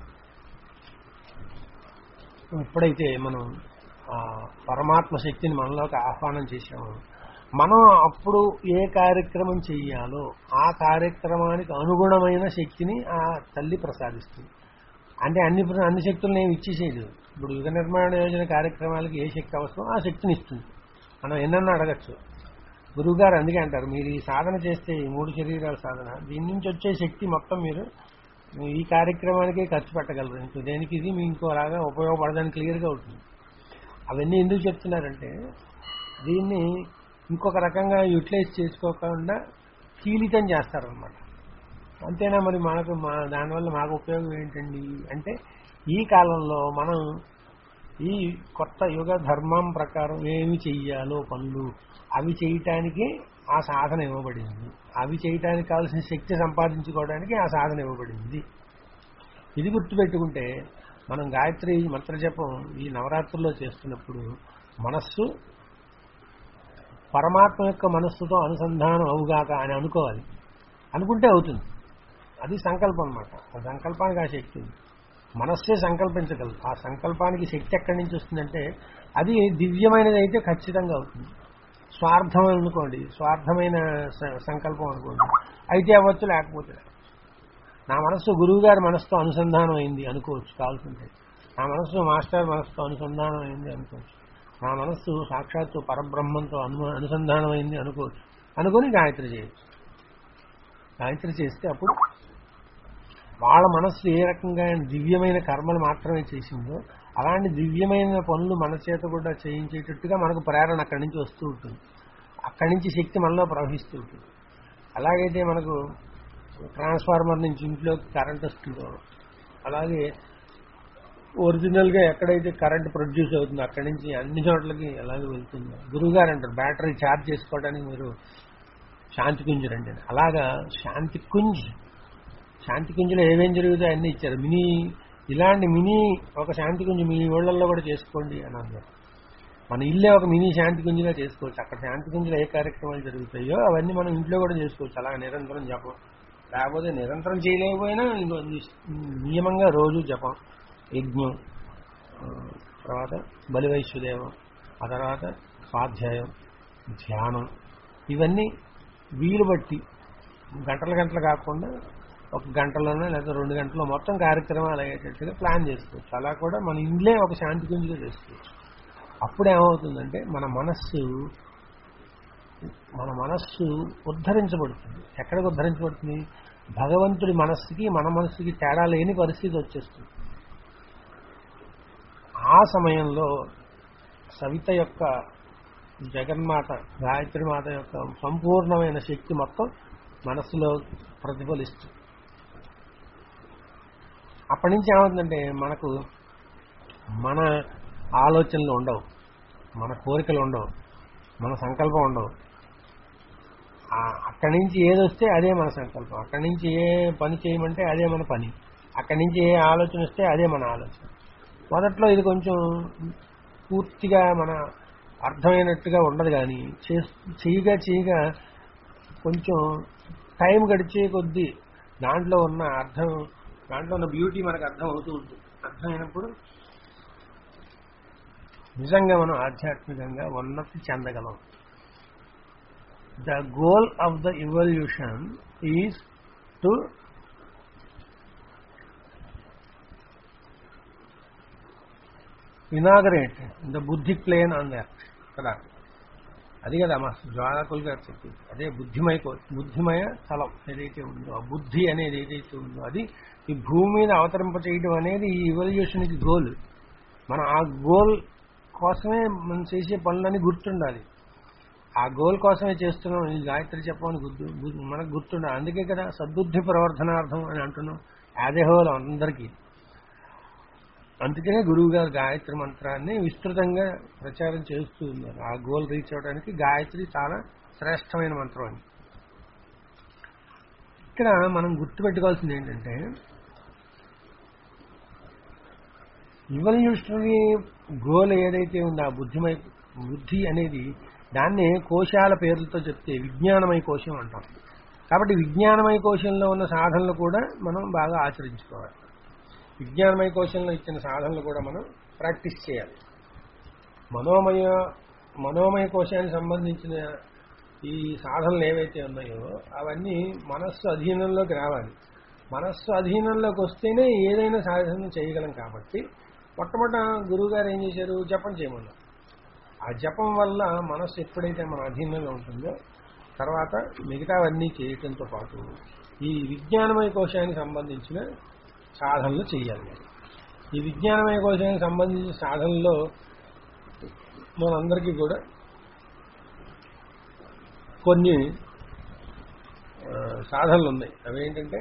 ఎప్పుడైతే మనం ఆ పరమాత్మ శక్తిని మనలోకి ఆహ్వానం చేశామో మనం అప్పుడు ఏ కార్యక్రమం చెయ్యాలో ఆ కార్యక్రమానికి అనుగుణమైన శక్తిని ఆ తల్లి ప్రసాదిస్తుంది అంటే అన్ని ప్ర- అన్ని శక్తులను ఏమి ఇచ్చేసేది ఇప్పుడు యుగ నిర్మాణ యోజన కార్యక్రమాలకి ఏ శక్తి అవసరం ఆ శక్తిని ఇస్తుంది మనం ఎన్నన్నా అడగచ్చు గురువుగారు అందుకే అంటారు మీరు ఈ సాధన చేస్తే ఈ మూడు శరీరాల సాధన దీని నుంచి వచ్చే శక్తి మొత్తం మీరు ఈ కార్యక్రమానికే ఖర్చు పెట్టగలరు ఇంకో దేనికి ఇది మీ ఇంకోలాగా ఉపయోగపడదని క్లియర్గా అవుతుంది అవన్నీ ఎందుకు చెప్తున్నారంటే దీన్ని ఇంకొక రకంగా యూటిలైజ్ చేసుకోకుండా కీలితం చేస్తారనమాట అంతేనా మరి మనకు మా దానివల్ల మాకు ఉపయోగం ఏంటండి అంటే ఈ కాలంలో మనం ఈ కొత్త యుగ ధర్మం ప్రకారం ఏమి చెయ్యాలో పనులు అవి చేయటానికి ఆ సాధన ఇవ్వబడింది అవి చేయటానికి కావాల్సిన శక్తి సంపాదించుకోవడానికి ఆ సాధన ఇవ్వబడింది ఇది గుర్తుపెట్టుకుంటే మనం గాయత్రి మంత్రజపం ఈ నవరాత్రుల్లో చేస్తున్నప్పుడు మనస్సు పరమాత్మ యొక్క మనస్సుతో అనుసంధానం అవుగాక అని అనుకోవాలి అనుకుంటే అవుతుంది అది సంకల్పం అనమాట ఆ సంకల్పానికి ఆ శక్తి ఉంది మనస్సే సంకల్పించగలదు ఆ సంకల్పానికి శక్తి ఎక్కడి నుంచి వస్తుందంటే అది దివ్యమైనది అయితే ఖచ్చితంగా అవుతుంది స్వార్థం అనుకోండి స్వార్థమైన స- సంకల్పం అనుకోండి అయితే అవ్వచ్చు లేకపోతే లేదు. నా మనస్సు గురువు గారి మనసుతో అనుసంధానం అయింది అనుకోవచ్చు కావాల్సింటే నా మనస్సు మాస్టర్ మనసుతో అనుసంధానం అయింది అనుకోవచ్చు నా మనస్సు సాక్షాత్తు పరబ్రహ్మంతో అను అనుసంధానం అయింది అనుకోవచ్చు అనుకొని గాయత్రి చేయొచ్చు గాయత్రి చేస్తే అప్పుడు వాళ్ళ మనస్సు ఏ రకంగా దివ్యమైన కర్మలు మాత్రమే చేసిందో అలాంటి దివ్యమైన పనులు మన చేత కూడా చేయించేటట్టుగా మనకు ప్రేరణ అక్కడి నుంచి వస్తూ ఉంటుంది అక్కడి నుంచి శక్తి మనలో ప్రవహిస్తూ ఉంటుంది అలాగైతే మనకు ట్రాన్స్ఫార్మర్ నుంచి ఇంట్లోకి కరెంట్ వస్తుందో అలాగే ఒరిజినల్గా ఎక్కడైతే కరెంట్ ప్రొడ్యూస్ అవుతుందో అక్కడి నుంచి అన్ని చోట్లకి అలాగే వెళ్తుందో గురువుగారు అంటారు బ్యాటరీ ఛార్జ్ చేసుకోవడానికి మీరు శాంతి కుంజ్ రండి అని. అలాగా శాంతి కుంజ్ శాంతి కుంజ్లో ఏమేం జరుగుతాయో అన్నీ ఇచ్చారు మినీ ఇలాంటి మినీ ఒక శాంతి కుంజ్ మీ ఊళ్ళల్లో కూడా చేసుకోండి అని అన్నారు మన ఇల్లే ఒక మినీ శాంతి కుంజ్గా చేసుకోవచ్చు అక్కడ శాంతి కుంజ్లో ఏ కార్యక్రమాలు జరుగుతాయో అవన్నీ మనం ఇంట్లో కూడా చేసుకోవచ్చు అలా నిరంతరం జపం లేకపోతే నిరంతరం చేయలేకపోయినా ఇంకో ని- నియమంగా రోజు జపం యజ్ఞం ఆ, తర్వాత బలివైశ్వదేవం ఆ తర్వాత స్వాధ్యాయం ధ్యానం ఇవన్నీ వీలు బట్టి గంటల గంటలు కాకుండా ఒక గంటలోనే లేదా రెండు గంటలో మొత్తం కార్యక్రమాలు అయ్యేటట్టుగా ప్లాన్ చేసుకోవచ్చు అలా కూడా మన ఇంట్లో ఒక శాంతి గుంజిగా చేసుకోవచ్చు అప్పుడు ఏమవుతుందంటే మన మనస్సు మన మనస్సు ఉద్ధరించబడుతుంది ఎక్కడికి ఉద్ధరించబడుతుంది భగవంతుడి మనస్సుకి మన మనస్సుకి తేడా లేని పరిస్థితి వచ్చేస్తుంది ఆ సమయంలో సవిత యొక్క జగన్మాత గాయత్రి మాత యొక్క సంపూర్ణమైన శక్తి మొత్తం మనస్సులో ప్రతిఫలిస్తుంది అప్పటి నుంచి ఏమవుతుందంటే మనకు మన ఆలోచనలు ఉండవు మన కోరికలు ఉండవు మన సంకల్పం ఉండవు ఆ- అక్కడి నుంచి ఏది వస్తే అదే మన సంకల్పం అక్కడి నుంచి ఏ పని చేయమంటే అదే మన పని అక్కడి నుంచి ఏ ఆలోచన వస్తే అదే మన ఆలోచన మొదట్లో ఇది కొంచెం పూర్తిగా మన అర్థమైనట్టుగా ఉండదు కానీ చేస్- చేయగా చేయగా కొంచెం టైం గడిచే కొద్దీ దాంట్లో ఉన్న అర్థం దాంట్లో ఉన్న బ్యూటీ మనకు అర్థం అవుతూ ఉంటుంది అర్థమైనప్పుడు నిజంగా మనం ఆధ్యాత్మికంగా ఉన్నతి చెందగలం the goal of the evolution is to inaugurate the buddhi plane on that కదా అది కదా మా జ్వాలకులు గారు చెప్పింది అదే బుద్ధిమయ కో- బుద్ధిమయ స్థలం ఏదైతే ఉందో ఆ బుద్ధి అనేది ఏదైతే ఉందో అది ఈ భూమి మీద అవతరింప చేయడం అనేది ఈ ఇవల్యూషన్కి గోల్ మనం ఆ గోల్ కోసమే మనం చేసే పనులని గుర్తుండాలి ఆ గోల్ కోసమే చేస్తున్నాం ఈ గాయత్రి చెప్పమని గుర్తు గు- మనకు గుర్తుండాలి అందుకే కదా సద్బుద్ధి ప్రవర్ధనార్థం అని అంటున్నాం యాజ్ ఏ హోల్ అందరికీ అందుకనే గురువు గారు గాయత్రి మంత్రాన్ని విస్తృతంగా ప్రచారం చేస్తూ ఉన్నారు ఆ గోల్ రీచ్ అవడానికి గాయత్రి చాలా శ్రేష్టమైన మంత్రం అని ఇక్కడ మనం గుర్తుపెట్టుకోవాల్సింది ఏంటంటే ఇవల్యూషనరీ గోల్ ఏదైతే ఉందో ఆ బుద్ధిమై బుద్ధి అనేది దాన్నే కోశాల పేర్లతో చెప్తే విజ్ఞానమయ కోశం అంటాం కాబట్టి విజ్ఞానమయ కోశంలో ఉన్న సాధనలు కూడా మనం బాగా ఆచరించుకోవాలి విజ్ఞానమయ కోశంలో ఇచ్చిన సాధనలు కూడా మనం ప్రాక్టీస్ చేయాలి మనోమయ మనోమయ కోశానికి సంబంధించిన ఈ సాధనలు ఏవైతే ఉన్నాయో అవన్నీ మనస్సు అధీనంలోకి రావాలి మనస్సు అధీనంలోకి వస్తేనే ఏదైనా సాధన చేయగలం కాబట్టి మొట్టమొదట గురువు గారు ఏం చేశారు జపం చేయమన్నారు ఆ జపం వల్ల మనస్సు ఎప్పుడైతే మన అధీనంలో ఉంటుందో తర్వాత మిగతావన్నీ చేయటంతో పాటు ఈ విజ్ఞానమయ కోశానికి సంబంధించిన సాధనలు చేయాలి ఈ విజ్ఞానమయ కోశానికి సంబంధించిన సాధనలో మనందరికీ కూడా కొన్ని ఆ, సాధనలు ఉన్నాయి అవి ఏంటంటే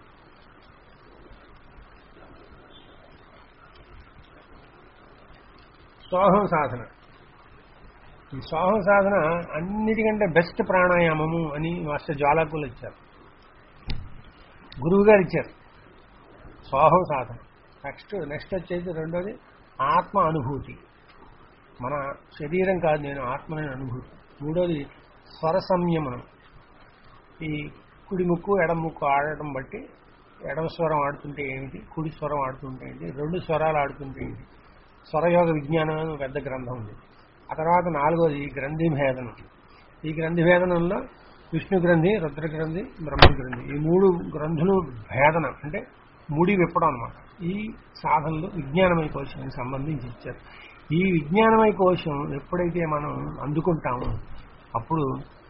సోహం సాధన ఈ సోహం సాధన అన్నిటికంటే బెస్ట్ ప్రాణాయామము అని మాస్టర్ జ్వాలాకులు ఇచ్చారు గురువు గారు ఇచ్చారు సోహం సాధన నెక్స్ట్ నెక్స్ట్ వచ్చేసి రెండోది ఆత్మ అనుభూతి మన శరీరం కాదు నేను ఆత్మని అనుభూతి మూడోది స్వర సంయమనం ఈ కుడి ముక్కు ఎడమ ముక్కు ఆడటం బట్టి ఎడమ స్వరం ఆడుతుంటే ఏమిటి కుడి స్వరం ఆడుతుంటే ఏంటి రెండు స్వరాలు ఆడుతుంటే ఏంటి స్వరయోగ విజ్ఞానం అని పెద్ద గ్రంథం ఉంది ఆ తర్వాత నాలుగోది గ్రంథి భేదనం ఈ గ్రంథి భేదనంలో విష్ణు గ్రంథి రుద్ర గ్రంథి బ్రహ్మ గ్రంథి ఈ మూడు గ్రంథులు భేదనం అంటే ముడి విప్పడం అనమాట ఈ సాధనలు విజ్ఞానమయ కోశానికి సంబంధించి ఇచ్చారు ఈ విజ్ఞానమయ కోశం ఎప్పుడైతే మనం అందుకుంటామో అప్పుడు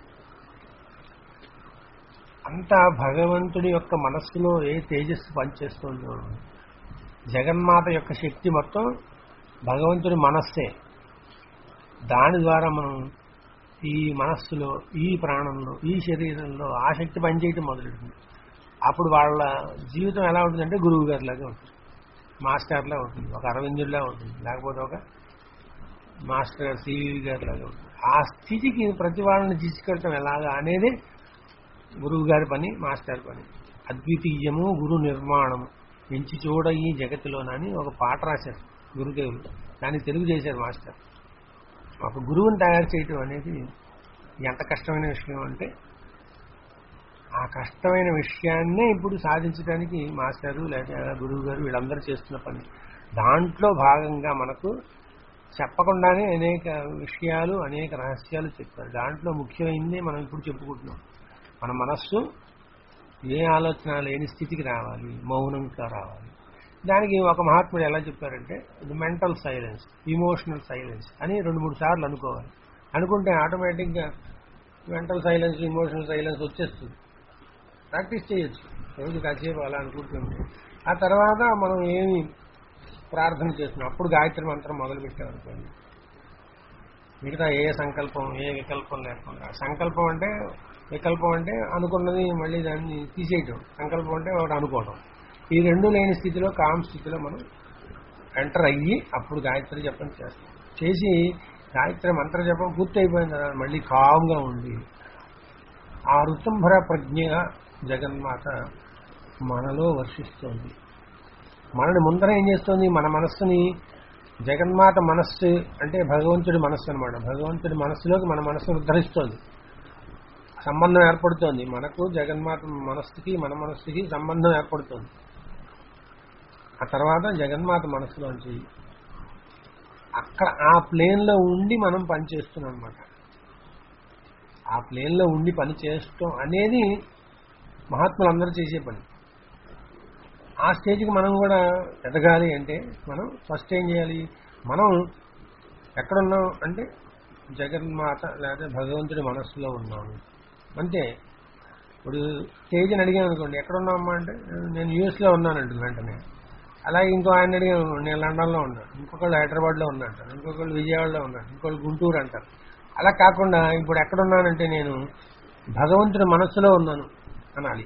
అంతా భగవంతుడి యొక్క మనస్సులో ఏ తేజస్సు పనిచేస్తుందో జగన్మాత యొక్క శక్తి మొత్తం భగవంతుడి మనస్సే దాని ద్వారా మనం ఈ మనస్సులో ఈ ప్రాణంలో ఈ శరీరంలో ఆ శక్తి పనిచేయటం మొదలెడుతుంది అప్పుడు వాళ్ళ జీవితం ఎలా ఉంటుందంటే గురువు గారిలాగా ఉంటుంది మాస్టర్లా ఉంటుంది ఒక అరవిందుడిలా ఉంటుంది లేకపోతే ఒక మాస్టర్ గారు సివి గారిలాగా ఉంటుంది ఆ స్థితికి ప్రతి వాళ్ళని తీసుకెళ్ళటం ఎలాగా అనేది గురువు గారి పని మాస్టర్ పని అద్వితీయము గురు నిర్మాణము ఎంచి చూడ ఈ జగత్తులోనని ఒక పాట రాశారు గురుదేవులు దాన్ని తెలుగు చేశారు మాస్టర్ ఒక గురువుని తయారు చేయటం అనేది ఎంత కష్టమైన విషయం అంటే ఆ కష్టమైన విషయాన్నే ఇప్పుడు సాధించడానికి మాస్టరు లేదా గురువు గారు వీళ్ళందరూ చేస్తున్న పని దాంట్లో భాగంగా మనకు చెప్పకుండానే అనేక విషయాలు అనేక రహస్యాలు చెప్పారు దాంట్లో ముఖ్యమైనది మనం ఇప్పుడు చెప్పుకుంటున్నాం మన మనస్సు ఏ ఆలోచన లేని స్థితికి రావాలి మౌనంగా రావాలి దానికి ఒక మహాత్ముడు ఎలా చెప్పారంటే ఇది మెంటల్ సైలెన్స్ ఇమోషనల్ సైలెన్స్ అని రెండు మూడు సార్లు అనుకోవాలి అనుకుంటే ఆటోమేటిక్గా మెంటల్ సైలెన్స్ ఇమోషనల్ సైలెన్స్ వచ్చేస్తుంది ప్రాక్టీస్ చేయొచ్చు రోజు కాసేపు అలా అనుకుంటుంది ఆ తర్వాత మనం ఏమి ప్రార్థన చేస్తున్నాం అప్పుడు గాయత్రి మంత్రం మొదలు పెట్టామనుకోండి మిగతా ఏ సంకల్పం ఏ వికల్పం లేకుండా సంకల్పం అంటే వికల్పం అంటే అనుకున్నది మళ్ళీ దాన్ని తీసేయటం సంకల్పం అంటే ఒకటి అనుకోవడం ఈ రెండు లేని స్థితిలో కామ్ స్థితిలో మనం ఎంటర్ అయ్యి అప్పుడు గాయత్రి జపం చేస్తాం చేసి గాయత్రి మంత్ర జపం పూర్తి అయిపోయిన తర్వాత మళ్ళీ కామ్గా ఉండి ఆ ఋతుంభర ప్రజ్ఞగా జగన్మాత మనలో వర్షిస్తోంది మనని ముందర ఏం చేస్తోంది మన మనస్సుని జగన్మాత మనస్సు అంటే భగవంతుడి మనస్సు అనమాట భగవంతుడి మనస్సులోకి మన మనస్సును ఉద్ధరిస్తోంది సంబంధం ఏర్పడుతోంది మనకు జగన్మాత మనస్సుకి మన మనస్సుకి సంబంధం ఏర్పడుతోంది ఆ తర్వాత జగన్మాత మనస్సులోంచి అక్కడ ఆ ప్లేన్లో ఉండి మనం పనిచేస్తున్నాం అనమాట ఆ ప్లేన్లో ఉండి పని చేస్తాం అనేది మహాత్ములందరూ చేసే పని ఆ స్టేజ్కి మనం కూడా ఎదగాలి అంటే మనం ఫస్ట్ ఏం చేయాలి మనం ఎక్కడున్నాం అంటే జగన్మాత లేదా భగవంతుడి మనస్సులో ఉన్నాము అంతే ఇప్పుడు స్టేజ్ని అడిగాను అనుకోండి ఎక్కడున్నామమ్మా అంటే నేను యూఎస్లో ఉన్నానండి వెంటనే అలాగే ఇంకో ఆయన అడిగాను నేను లండన్లో ఉన్నాను ఇంకొకళ్ళు హైదరాబాద్లో ఉన్నాడు ఇంకొకళ్ళు విజయవాడలో ఉన్నాడు ఇంకొకళ్ళు గుంటూరు అంటారు అలా కాకుండా ఇప్పుడు ఎక్కడున్నానంటే నేను భగవంతుడి మనస్సులో ఉన్నాను అనాలి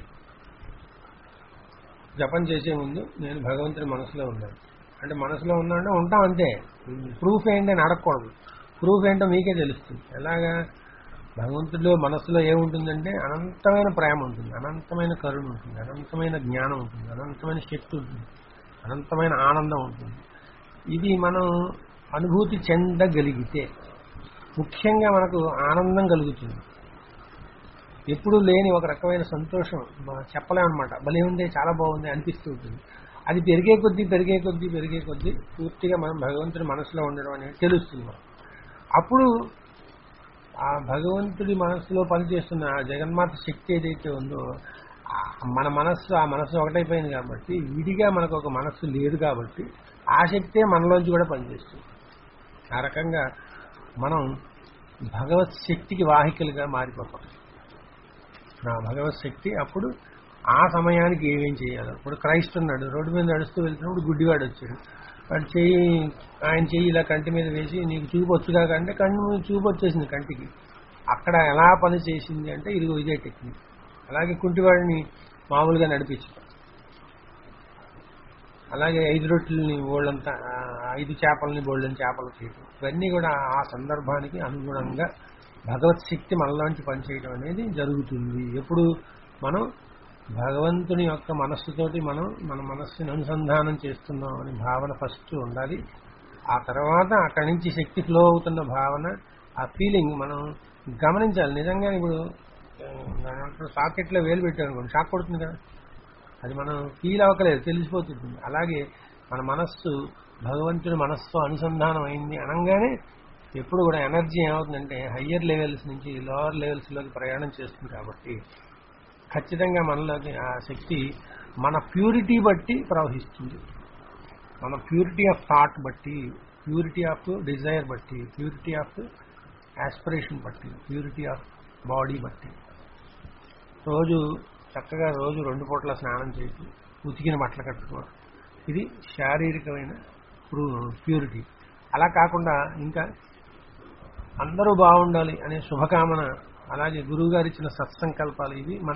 జపం చేసే ముందు నేను భగవంతుడి మనసులో ఉన్నాను అంటే మనసులో ఉన్నా అంటే ఉంటాం అంతే ప్రూఫ్ ఏంటి అని అడగకూడదు ప్రూఫ్ ఏంటో మీకే తెలుస్తుంది ఎలాగా భగవంతుడిలో మనసులో ఏముంటుందంటే అనంతమైన ప్రేమ ఉంటుంది అనంతమైన కరుణ ఉంటుంది అనంతమైన జ్ఞానం ఉంటుంది అనంతమైన శక్తి ఉంటుంది అనంతమైన ఆనందం ఉంటుంది ఇది మనం అనుభూతి చెందగలిగితే ముఖ్యంగా మనకు ఆనందం కలుగుతుంది ఎప్పుడు లేని ఒక రకమైన సంతోషం మనం చెప్పలేమన్నమాట భలే ఉంది చాలా బాగుంది అనిపిస్తూ ఉంటుంది అది పెరిగే కొద్దీ పెరిగే కొద్దీ పెరిగే కొద్దీ పూర్తిగా మనం భగవంతుడి మనసులో ఉండడం అనేది తెలుస్తుంది మనకు. అప్పుడు ఆ భగవంతుడి మనస్సులో పనిచేస్తున్న ఆ జగన్మాత శక్తి ఏదైతే ఉందో ఆ మన మనస్సు ఆ మనస్సు ఒకటైపోయింది కాబట్టి విడిగా మనకు ఒక మనస్సు లేదు కాబట్టి ఆ శక్తే మనలోంచి కూడా పనిచేస్తుంది ఆ రకంగా మనం భగవత్ శక్తికి వాహికలుగా మారిపోతాం నా భగవత్ శక్తి అప్పుడు ఆ సమయానికి ఏమేం చేయాలి ఇప్పుడు క్రైస్ట్ ఉన్నాడు రోడ్డు మీద నడుస్తూ వెళ్తున్నప్పుడు గుడ్డివాడు వచ్చాడు వాడు చెయ్యి ఆయన చెయ్యి ఇలా కంటి మీద వేసి నీకు చూపు వచ్చుగా కంటే కన్ను మీద చూపు వచ్చేసింది కంటికి అక్కడ ఎలా పని చేసింది అంటే ఇదిగో ఇదే టెక్నిక్ అలాగే కుంటివాడిని మామూలుగా నడిపించడం అలాగే ఐదు రొట్టెలని బోళ్ళంతా ఆ, ఐదు చేపలని బోళ్ళని చేపలు చేయడం ఇవన్నీ కూడా ఆ సందర్భానికి అనుగుణంగా భగవత్ శక్తి మనలోంచి పనిచేయడం అనేది జరుగుతుంది ఎప్పుడు మనం భగవంతుని యొక్క మనస్సుతోటి మనం మన మనస్సుని అనుసంధానం చేస్తున్నాం అనే భావన ఫస్ట్ ఉండాలి ఆ తర్వాత అక్కడి నుంచి శక్తి ఫ్లో అవుతున్న భావన ఆ ఫీలింగ్ మనం గమనించాలి నిజంగా ఇప్పుడు సాకెట్లో వేలు పెట్టారనుకోండి షాక్ కొడుతుంది కదా అది మనం ఫీల్ అవ్వకలేదు తెలిసిపోతుంది అలాగే మన మనస్సు భగవంతుడి మనస్సు అనుసంధానం అయింది అనగానే ఎప్పుడు కూడా ఎనర్జీ ఏమవుతుందంటే హయ్యర్ లెవెల్స్ నుంచి లోవర్ లెవెల్స్లోకి ప్రయాణం చేస్తుంది కాబట్టి ఖచ్చితంగా మనలోకి ఆ శక్తి మన ప్యూరిటీ బట్టి ప్రవహిస్తుంది మన ప్యూరిటీ ఆఫ్ థాట్ బట్టి ప్యూరిటీ ఆఫ్ డిజైర్ బట్టి ప్యూరిటీ ఆఫ్ ఆస్పిరేషన్ బట్టి ప్యూరిటీ ఆఫ్ బాడీ బట్టి రోజు చక్కగా రోజు రెండు పూట్ల స్నానం చేసి ఉతికిన బట్టలు కట్టుకోవడం ఇది శారీరకమైన ప్యూరిటీ అలా కాకుండా ఇంకా అందరూ బాగుండాలి అనే శుభకామన అలాగే గురువు గారు ఇచ్చిన సత్సంకల్పాలు ఇవి మన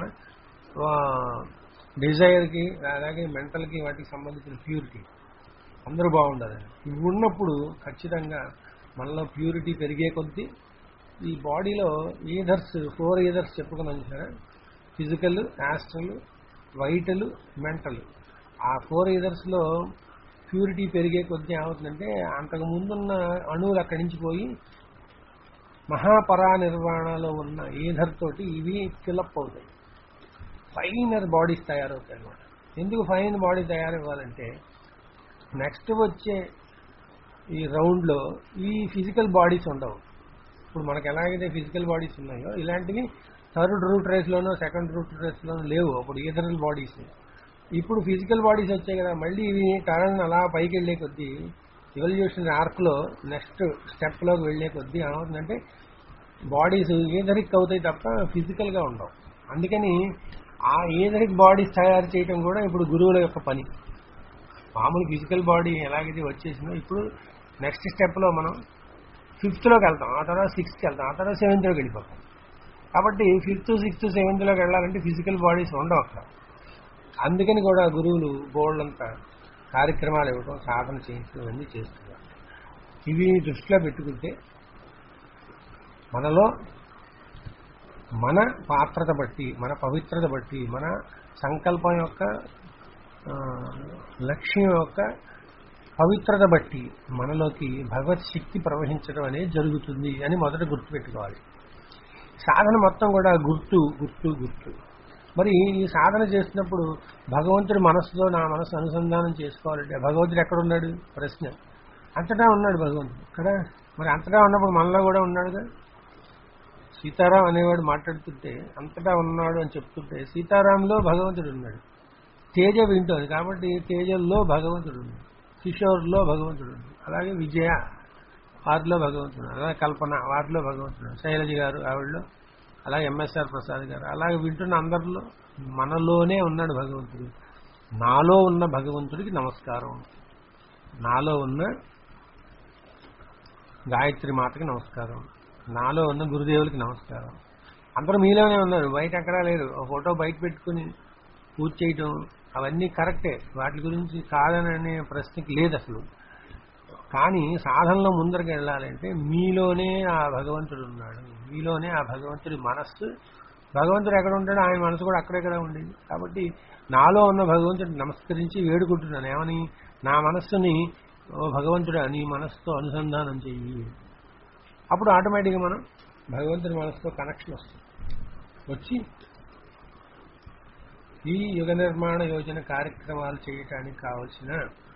డిజైర్కి అలాగే మెంటల్కి వాటికి సంబంధించిన ప్యూరిటీ అందరూ బాగుండాలి ఇవి ఉన్నప్పుడు ఖచ్చితంగా మనలో ప్యూరిటీ పెరిగే కొద్దీ ఈ బాడీలో ఈధర్స్ ఫోర్ ఈధర్స్ చెప్పుకున్నాం సరే ఫిజికల్ యాస్ట్రల్ వైటల్ మెంటల్ ఆ ఫోర్ ఈధర్స్లో ప్యూరిటీ పెరిగే కొద్దీ ఏమవుతుందంటే అంతకు ముందున్న అణువులు అక్కడి నుంచి పోయి మహాపరా నిర్వాణలో ఉన్న ఈధర్ తోటి ఇవి ఫిలప్ అవుతాయి ఫైనర్ బాడీస్ తయారవుతాయి అన్నమాట ఎందుకు ఫైన్ బాడీ తయారవ్వాలంటే నెక్స్ట్ వచ్చే ఈ రౌండ్లో ఈ ఫిజికల్ బాడీస్ ఉండవు ఇప్పుడు మనకు ఎలాగైతే ఫిజికల్ బాడీస్ ఉన్నాయో ఇలాంటివి థర్డ్ రూట్ రేస్లోనో సెకండ్ రూట్ రేస్లోనో లేవు అప్పుడు ఈథరల్ బాడీస్ ఇప్పుడు ఫిజికల్ బాడీస్ వచ్చాయి కదా మళ్ళీ ఇవి టర్న్ అలా పైకి వెళ్ళే కొద్దీ ఎవల్యూషన్ ఆర్క్లో నెక్స్ట్ స్టెప్లోకి వెళ్ళే కొద్దీ ఏమవుతుందంటే బాడీస్ ఈథరిక్ అవుతాయి తప్ప ఫిజికల్గా ఉండవు అందుకని ఆ ఈథరిక్ బాడీస్ తయారు చేయడం కూడా ఇప్పుడు గురువుల యొక్క పని మామూలు ఫిజికల్ బాడీ ఎలాగైతే వచ్చేసిందో ఇప్పుడు నెక్స్ట్ స్టెప్లో మనం ఫిఫ్త్లోకి వెళ్తాం ఆ తర్వాత సిక్స్త్కి వెళ్తాం ఆ తర్వాత సెవెంత్లోకి వెళ్ళిపోతాం కాబట్టి ఫిఫ్త్ సిక్స్త్ సెవెంత్లోకి వెళ్ళాలంటే ఫిజికల్ బాడీస్ ఉండవు అక్కడ అందుకని కూడా గురువులు బోర్డు అంతా కార్యక్రమాలు ఇవ్వడం సాధన చేయించడం ఇవన్నీ చేస్తున్నారు ఇవి దృష్టిలో పెట్టుకుంటే మనలో మన పాత్రత బట్టి మన పవిత్రత బట్టి మన సంకల్పం యొక్క ఆ, లక్ష్యం యొక్క పవిత్రత బట్టి మనలోకి భగవత్ శక్తి ప్రవహించడం అనేది జరుగుతుంది అని మొదట గుర్తుపెట్టుకోవాలి సాధన మొత్తం కూడా గుర్తు గుర్తు గుర్తు మరి ఈ సాధన చేస్తున్నప్పుడు భగవంతుడి మనసుతో నా మనసు అనుసంధానం చేసుకోవాలంటే భగవంతుడు ఎక్కడ ఉన్నాడు ప్రశ్న అంతటా ఉన్నాడు భగవంతుడు ఇక్కడ మరి అంతటా ఉన్నప్పుడు మనలో కూడా ఉన్నాడుగా సీతారాం అనేవాడు మాట్లాడుతుంటే అంతటా ఉన్నాడు అని చెప్తుంటే సీతారాంలో భగవంతుడు ఉన్నాడు తేజ వింటోంది కాబట్టి తేజల్లో భగవంతుడు ఉన్నాడు కిషోర్లో భగవంతుడు ఉన్నాడు అలాగే విజయ వారిలో భగవంతుడు ఉన్నాడు. అలాగే కల్పన వారిలో భగవంతుడు ఉన్నాడు. శైలజ గారు ఆవిడలో అలాగే ఎంఎస్ఆర్ ప్రసాద్ గారు అలాగే వింటున్న అందరిలో మనలోనే ఉన్నాడు భగవంతుడు నాలో ఉన్న భగవంతుడికి నమస్కారం నాలో ఉన్న గాయత్రి మాతకి నమస్కారం నాలో ఉన్న గురుదేవులకి నమస్కారం అందరూ మీలోనే ఉన్నారు బయట ఎక్కడా లేరు ఒక ఫోటో బయట పెట్టుకుని పూజ చేయటం అవన్నీ కరెక్టే వాటి గురించి కాదని అనే ప్రశ్నకి లేదు అసలు కానీ సాధనలో ముందరికి వెళ్ళాలంటే మీలోనే ఆ భగవంతుడు ఉన్నాడు మీలోనే ఆ భగవంతుడి మనస్సు భగవంతుడు ఎక్కడ ఉంటాడో ఆయన మనసు కూడా అక్కడెక్కడ ఉండేది కాబట్టి నాలో ఉన్న భగవంతుడిని నమస్కరించి వేడుకుంటున్నాను ఏమని నా మనస్సుని ఓ భగవంతుడా నీ మనసుతో అనుసంధానం చెయ్యి అప్పుడు ఆటోమేటిక్గా మనం భగవంతుడి మనసుతో కనెక్షన్ వస్తుంది వచ్చి ఈ యుగ నిర్మాణ యోజన కార్యక్రమాలు చేయటానికి కావలసిన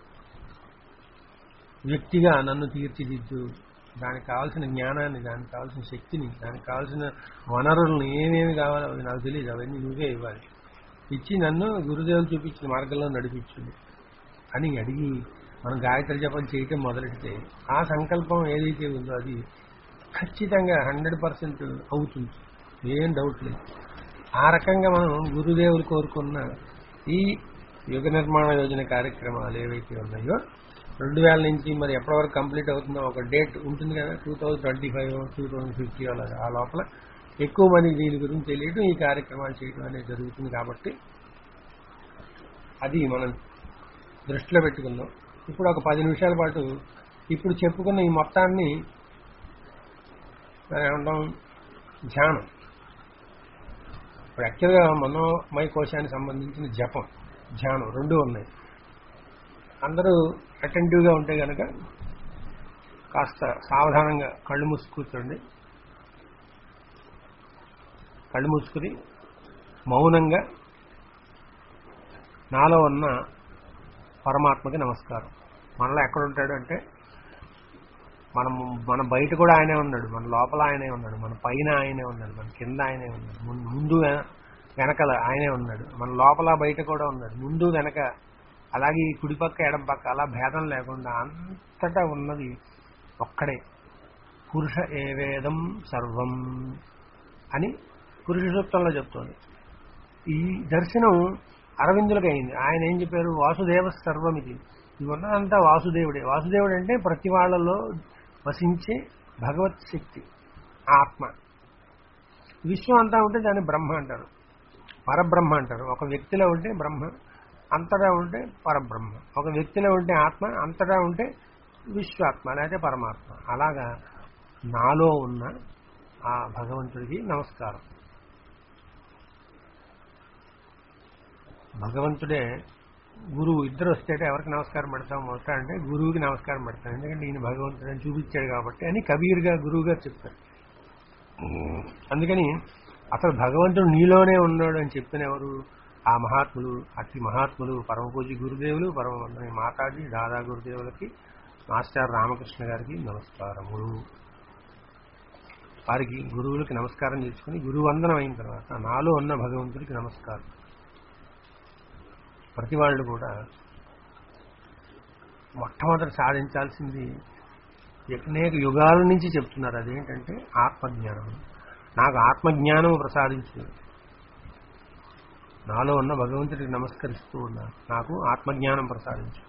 వ్యక్తిగా నన్ను తీర్చిదిద్దు దానికి కావాల్సిన జ్ఞానాన్ని దానికి కావాల్సిన శక్తిని దానికి కావాల్సిన వనరులను ఏమేమి కావాలో అవి నాకు తెలియదు అవన్నీ నువ్వే ఇవ్వాలి ఇచ్చి నన్ను గురుదేవులు చూపించిన మార్గంలో నడిపించుంది అని అడిగి మనం గాయత్రి జపం చేయటం మొదలెడితే ఆ సంకల్పం ఏదైతే ఉందో అది ఖచ్చితంగా హండ్రెడ్ పర్సెంట్ అవుతుంది ఏం డౌట్ లేదు ఆ రకంగా మనం గురుదేవులు కోరుకున్న ఈ యుగ నిర్మాణ యోజన కార్యక్రమాలు ఏవైతే ఉన్నాయో రెండు వేల నుంచి మరి ఎప్పటి వరకు కంప్లీట్ అవుతుందో ఒక డేట్ ఉంటుంది కదా two thousand twenty five two thousand fifty అలాగా ఆ లోపల ఎక్కువ మంది దీని గురించి తెలియడం ఈ కార్యక్రమాలు చేయడం అనేది జరుగుతుంది కాబట్టి అది మనం దృష్టిలో పెట్టుకుందాం ఇప్పుడు ఒక పది నిమిషాల పాటు ఇప్పుడు చెప్పుకున్న ఈ మొత్తాన్ని మనం ఏమంటాం ధ్యానం ఇప్పుడు యాక్చువల్గా మనోమయ కోశానికి సంబంధించిన జపం ధ్యానం రెండు ఉన్నాయి అందరూ అటెంటివ్గా ఉంటే కనుక కాస్త సావధానంగా కళ్ళు మూసి కూర్చోండి కళ్ళు మూసుకుని మౌనంగా నాలో ఉన్న పరమాత్మకి నమస్కారం మనలో ఎక్కడ ఉంటాడు అంటే మనం మన బయట కూడా ఆయనే ఉన్నాడు మన లోపల ఆయనే ఉన్నాడు మన పైన ఆయనే ఉన్నాడు మన కింద ఆయనే ఉన్నాడు ముం- ముందు వెన- వెనకల ఆయనే ఉన్నాడు మన లోపల బయట కూడా ఉన్నాడు ముందు వెనక అలాగే ఈ కుడిపక్క ఎడం పక్క అలా భేదం లేకుండా అంతటా ఉన్నది ఒక్కడే పురుష ఏవేదం సర్వం అని పురుష సూక్తంలో చెప్తోంది ఈ దర్శనం అరవిందులకు అయింది ఆయన ఏం చెప్పారు వాసుదేవ సర్వం ఇది ఇది ఉన్నదంతా వాసుదేవుడే వాసుదేవుడు అంటే ప్రతి వాళ్ళలో వసించే భగవత్ శక్తి ఆత్మ విశ్వం అంతా ఉంటే దాన్ని బ్రహ్మ అంటారు పరబ్రహ్మ అంటారు ఒక వ్యక్తిలో ఉంటే బ్రహ్మ అంతటా ఉంటే పరబ్రహ్మ ఒక వ్యక్తిలో ఉంటే ఆత్మ అంతటా ఉంటే విశ్వాత్మ లేకపోతే పరమాత్మ అలాగా నాలో ఉన్న ఆ భగవంతుడికి నమస్కారం భగవంతుడే గురువు ఇద్దరు వస్తే ఎవరికి నమస్కారం పెడతాం మొదట అంటే గురువుకి నమస్కారం పెడతాం ఎందుకంటే ఈయన భగవంతుడు అని చూపించాడు కాబట్టి అని కబీర్గా గురువు గారు చెప్తారు అందుకని అసలు భగవంతుడు నీలోనే ఉన్నాడు అని చెప్పిన ఎవరు ఆ మహాత్ములు అతి మహాత్ములు పరమ పూజి గురుదేవులు పరమ వందనీయ మాతాజీ దాదా గురుదేవులకి మాస్టర్ రామకృష్ణ గారికి నమస్కారములు వారికి గురువులకి నమస్కారం చేసుకుని గురువందనం అయిన తర్వాత నాలో ఉన్న భగవంతుడికి నమస్కారం ప్రతి వాళ్ళు కూడా మొట్టమొదటి సాధించాల్సింది అనేక యుగాల నుంచి చెప్తున్నారు అదేంటంటే ఆత్మజ్ఞానం నాకు ఆత్మజ్ఞానం ప్రసాదించు నాలో ఉన్న భగవంతుడికి నమస్కరిస్తూ ఉన్నా నాకు ఆత్మజ్ఞానం ప్రసాదించు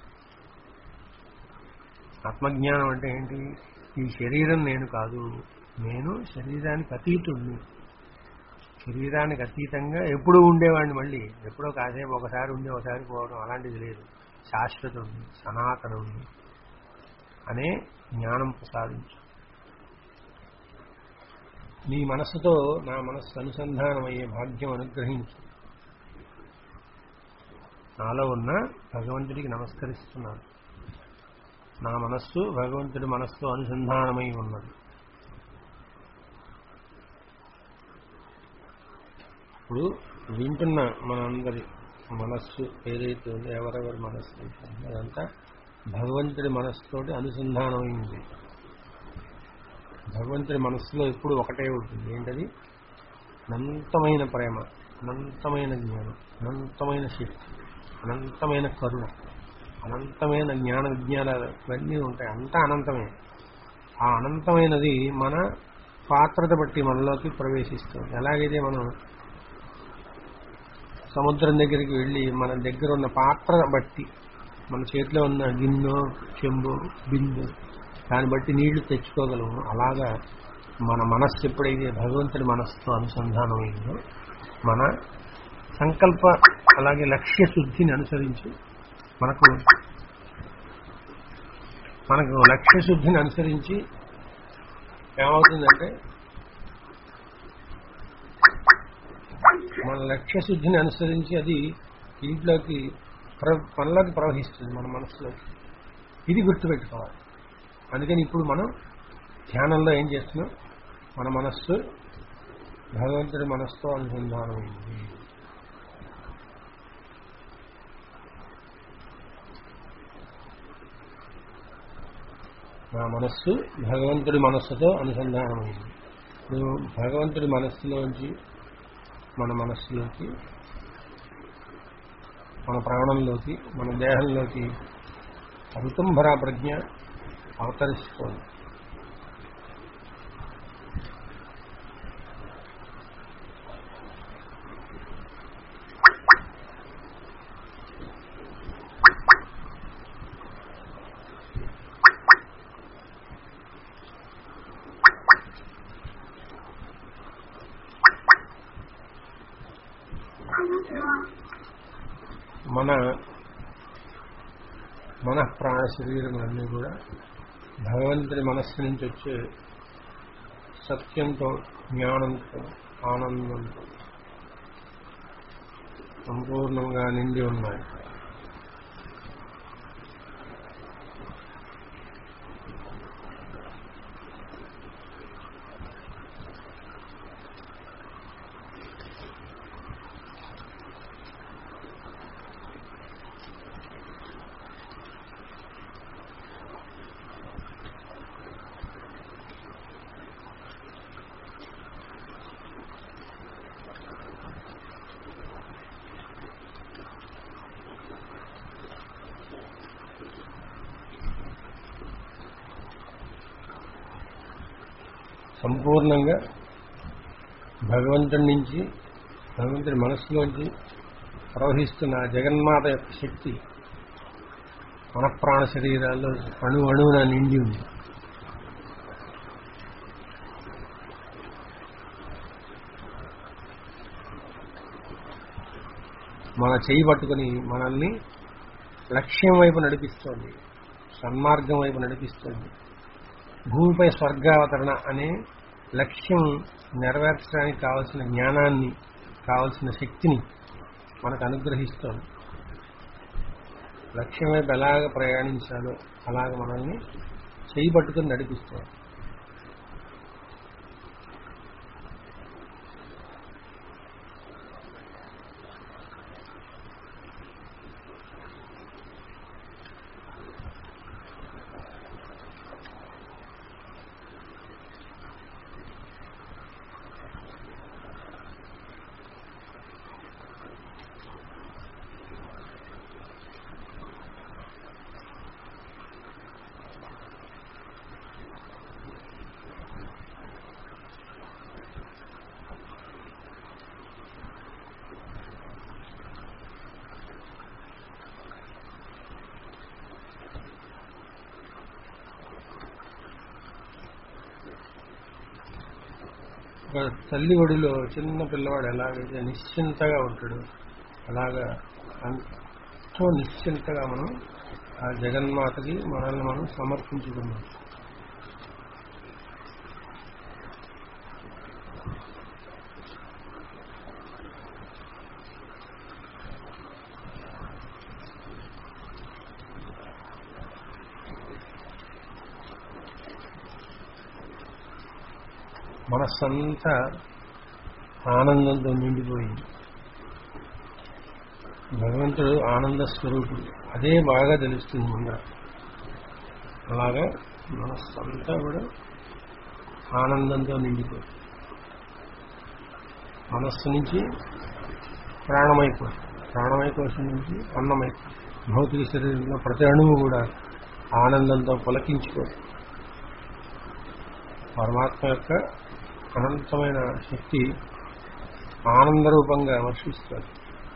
ఆత్మజ్ఞానం అంటే ఏంటి ఈ శరీరం నేను కాదు నేను శరీరానికి అతీతుడిని శరీరానికి అతీతంగా ఎప్పుడూ ఉండేవాడిని మళ్ళీ ఎప్పుడో కాసేపు ఒకసారి ఉండి ఒకసారి పోవడం అలాంటిది లేదు శాశ్వతుడిని సనాతనుడిని అనే జ్ఞానం ప్రసాదించు నీ మనస్సుతో నా మనస్సు అనుసంధానమయ్యే భాగ్యం అనుగ్రహించు నాలో ఉన్న భగవంతుడికి నమస్కరిస్తున్నాను నా మనస్సు భగవంతుడి మనస్సు అనుసంధానమై ఉన్నది ఇప్పుడు వింటున్న మనందరి మనస్సు ఏదైతే ఉందో ఎవరెవరి మనస్సు అయితే ఉందో అదంతా భగవంతుడి మనస్సుతోటి అనుసంధానమైంది భగవంతుడి మనస్సులో ఎప్పుడు ఒకటే ఉంటుంది ఏంటది అనంతమైన ప్రేమ అనంతమైన జ్ఞానం అనంతమైన శక్తి అనంతమైన కరుణ అనంతమైన జ్ఞాన విజ్ఞానాలు ఇవన్నీ ఉంటాయి అంతా అనంతమే ఆ అనంతమైనది మన పాత్రత బట్టి మనలోకి ప్రవేశిస్తుంది ఎలాగైతే మనం సముద్రం దగ్గరికి వెళ్ళి మన దగ్గర ఉన్న పాత్ర బట్టి మన చేతిలో ఉన్న గిన్నె చెంబు బిందు దాన్ని బట్టి నీళ్లు తెచ్చుకోగలము అలాగా మన మనస్సు ఎప్పుడైతే భగవంతుడి మనస్సుతో అనుసంధానమైందో మన సంకల్ప అలాగే లక్ష్య శుద్ధిని అనుసరించి మనకు మనకు లక్ష్య శుద్ధిని అనుసరించి ఏమవుతుందంటే మన లక్ష్య శుద్ధిని అనుసరించి అది ఇంట్లోకి ప్ర మనలోకి ప్రవహిస్తుంది మన మనసులోకి ఇది గుర్తుపెట్టుకోవాలి అందుకని ఇప్పుడు మనం ధ్యానంలో ఏం చేస్తున్నాం మన మనస్సు భగవంతుడి మనస్సుతో అనుసంధానమైంది నా మనస్సు భగవంతుడి మనస్సుతో అనుసంధానమైంది ఇప్పుడు భగవంతుడి మనస్సులోంచి మన మనస్సులోకి మన ప్రాణంలోకి మన దేహంలోకి ఋతుంభరా ప్రజ్ఞ అవతరిస్తోంది మన మన ప్రాణ శరీరములన్నీ కూడా భగవంతుని మనస్సు నుంచి వచ్చే సత్యంతో జ్ఞానంతో ఆనందంతో సంపూర్ణంగా నిండి ఉన్నాయి సంపూర్ణంగా భగవంతుడి నుంచి భగవంతుడి మనస్సులోంచి ప్రవహిస్తున్న ఆ జగన్మాత యొక్క శక్తి మన ప్రాణ శరీరాల్లో అణు అణువున నిండి ఉంది మన చేయి పట్టుకుని మనల్ని లక్ష్యం వైపు నడిపిస్తోంది సన్మార్గం వైపు నడిపిస్తుంది భూమిపై స్వర్గావతరణ అనే లక్ష్యం నెరవేర్చడానికి కావలసిన జ్ఞానాన్ని కావలసిన శక్తిని మనకు అనుగ్రహిస్తోంది లక్ష్యం వైపు ఎలాగ ప్రయాణించాలో అలాగ మనల్ని చేయి పట్టుకుని నడిపిస్తోంది ఒక తల్లి ఒడిలో చిన్న పిల్లవాడు ఎలాగైతే నిశ్చింతగా ఉంటాడు అలాగా ఎంతో నిశ్చింతగా మనం ఆ జగన్మాతకి మనల్ని మనం సమర్పించుకున్నాం మనస్సంతా ఆనందంతో నిండిపోయింది భగవంతుడు ఆనంద స్వరూపుడు అదే బాగా తెలుస్తుంది ముందర అలాగా మనస్సంతా కూడా ఆనందంతో నిండిపోయింది మనస్సు నుంచి ప్రాణమైపోయి ప్రాణమైకోశం నుంచి అన్నమైపోయి భౌతిక శరీరంలో ప్రతి అణువు కూడా ఆనందంతో పులకించిపోయి పరమాత్మ యొక్క అనంతమైన శక్తి ఆనంద రూపంగా వర్షిస్తుంది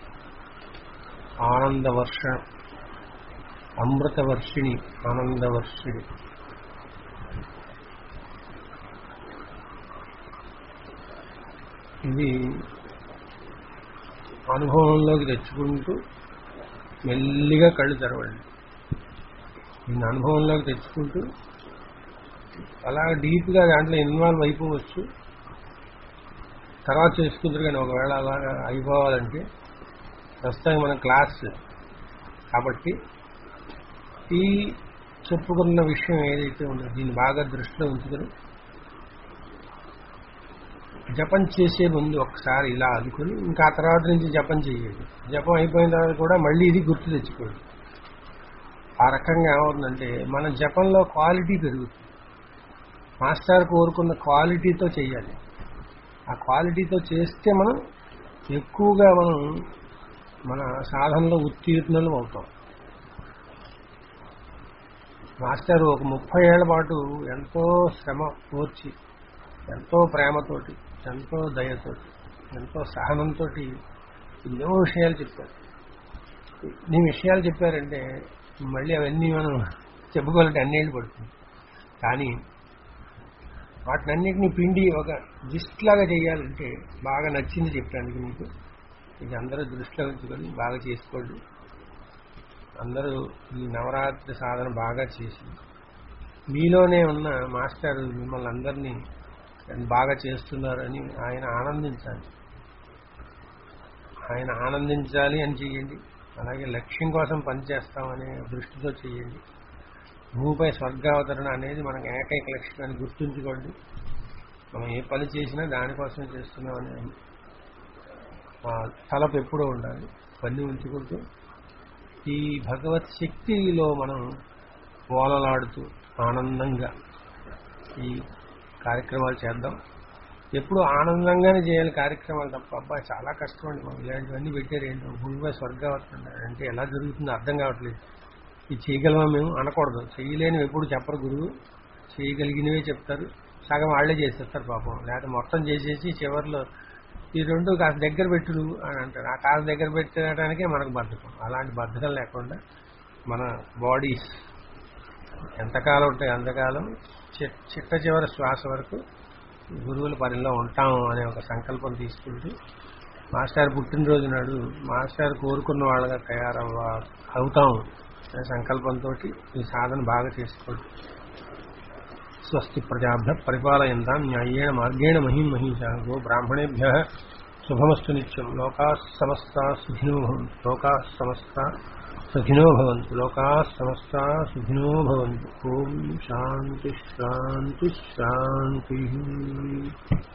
ఆనంద వర్ష అమృత వర్షిణి ఆనంద వర్షిణి ఇది అనుభవంలోకి తెచ్చుకుంటూ మెల్లిగా కళ్ళు తెరవండి దీన్ని అనుభవంలోకి తెచ్చుకుంటూ అలా డీప్గా దాంట్లో ఇన్వాల్వ్ అయిపోవచ్చు తర్వాత చేసుకుంటారు కానీ ఒకవేళ అలాగా అయిపోవాలంటే ప్రస్తుతం మన క్లాస్ కాబట్టి ఈ చెప్పుకున్న విషయం ఏదైతే ఉందో దీన్ని బాగా దృష్టిలో ఉంచుకొని జపం చేసే ముందు ఒకసారి ఇలా అనుకుని ఇంకా ఆ తర్వాత నుంచి జపం చేయండి జపం అయిపోయిన తర్వాత కూడా మళ్ళీ ఇది గుర్తు తెచ్చుకోండి ఆ రకంగా ఏమవుతుందంటే మన జపంలో క్వాలిటీ పెరుగుతుంది మాస్టర్ కోరుకున్న క్వాలిటీతో చేయాలి ఆ క్వాలిటీతో చేస్తే మనం ఎక్కువగా మనం మన సాధనలో ఉత్తీర్ణులు అవుతాం మాస్టర్ ఒక ముప్పై ఏళ్ల పాటు ఎంతో శ్రమ కోర్చి ఎంతో ప్రేమతోటి ఎంతో దయతోటి ఎంతో సహనంతో ఎన్నో విషయాలు చెప్పారు నీ విషయాలు చెప్పారంటే మళ్ళీ అవన్నీ మనం చెప్పుకోవాలంటే అన్నేళ్ళు పడుతుంది కానీ వాటినన్నిటిని పిండి ఒక జిస్ట్ లాగా చేయాలంటే బాగా నచ్చింది చెప్పడానికి మీకు ఇది అందరూ దృష్టిలో ఉంచుకొని బాగా చేసుకోండి అందరూ ఈ నవరాత్రి సాధన బాగా చేసి మీలోనే ఉన్న మాస్టర్ మిమ్మల్ని అందరినీ బాగా చేస్తున్నారని ఆయన ఆనందించాలి ఆయన ఆనందించాలి అని చేయండి అలాగే లక్ష్యం కోసం పనిచేస్తామనే దృష్టితో చేయండి భూమిపై స్వర్గావతరణ అనేది మనకు ఏకైక లక్ష్యం అని గుర్తుంచుకోండి మనం ఏ పని చేసినా దానికోసం చేస్తున్నామని ఆ తలపు ఎప్పుడూ ఉండాలి పని ఉంచుకుంటూ ఈ భగవత్ శక్తిలో మనం ఓలలాడుతూ ఆనందంగా ఈ కార్యక్రమాలు చేద్దాం ఎప్పుడు ఆనందంగానే చేయాలి కార్యక్రమాలు తప్ప అబ్బా చాలా కష్టం అండి మనం ఇలాంటివన్నీ పెట్టారు ఏంటో భూమిపై స్వర్గావతరణ అంటే ఎలా జరుగుతుందో అర్థం కావట్లేదు ఇది చేయగలమా మేము అనకూడదు చేయలేని ఎప్పుడు చెప్పరు గురువు చేయగలిగినవే చెప్తారు సగం వాళ్ళే చేసేస్తారు పాపం లేకపోతే మొత్తం చేసేసి చివరిలో ఈ రెండు కాస్త దగ్గర పెట్టుడు అని అంటారు ఆ కాస్త దగ్గర పెట్టడానికే మనకు బద్ధకం అలాంటి బద్ధకం లేకుండా మన బాడీస్ ఎంతకాలం ఉంటాయి అంతకాలం చి- చిట్ట చివరి శ్వాస వరకు గురువుల పనిలో ఉంటాం అనే ఒక సంకల్పం తీసుకుంటూ మాస్టర్ పుట్టినరోజు నాడు మాస్టర్ కోరుకున్న వాళ్ళగా తయారవ్వ అవుతాం అనే సంకల్పంతో ఈ సాధన బాగా చేసుకోండి స్వస్తి ప్రజాభ్య పరిపాలయంతాం న్యాయేణ మార్గేణ మహిం మహిషా గో బ్రాహ్మణేభ్య శుభమస్తు నిత్యం లోకా సమస్త సుఖినో భవంతు లోకా సమస్త సుఖినో భవంతు లోకా సమస్త సుఖినో భవంతు ఓం శాంతి శాంతి శాంతి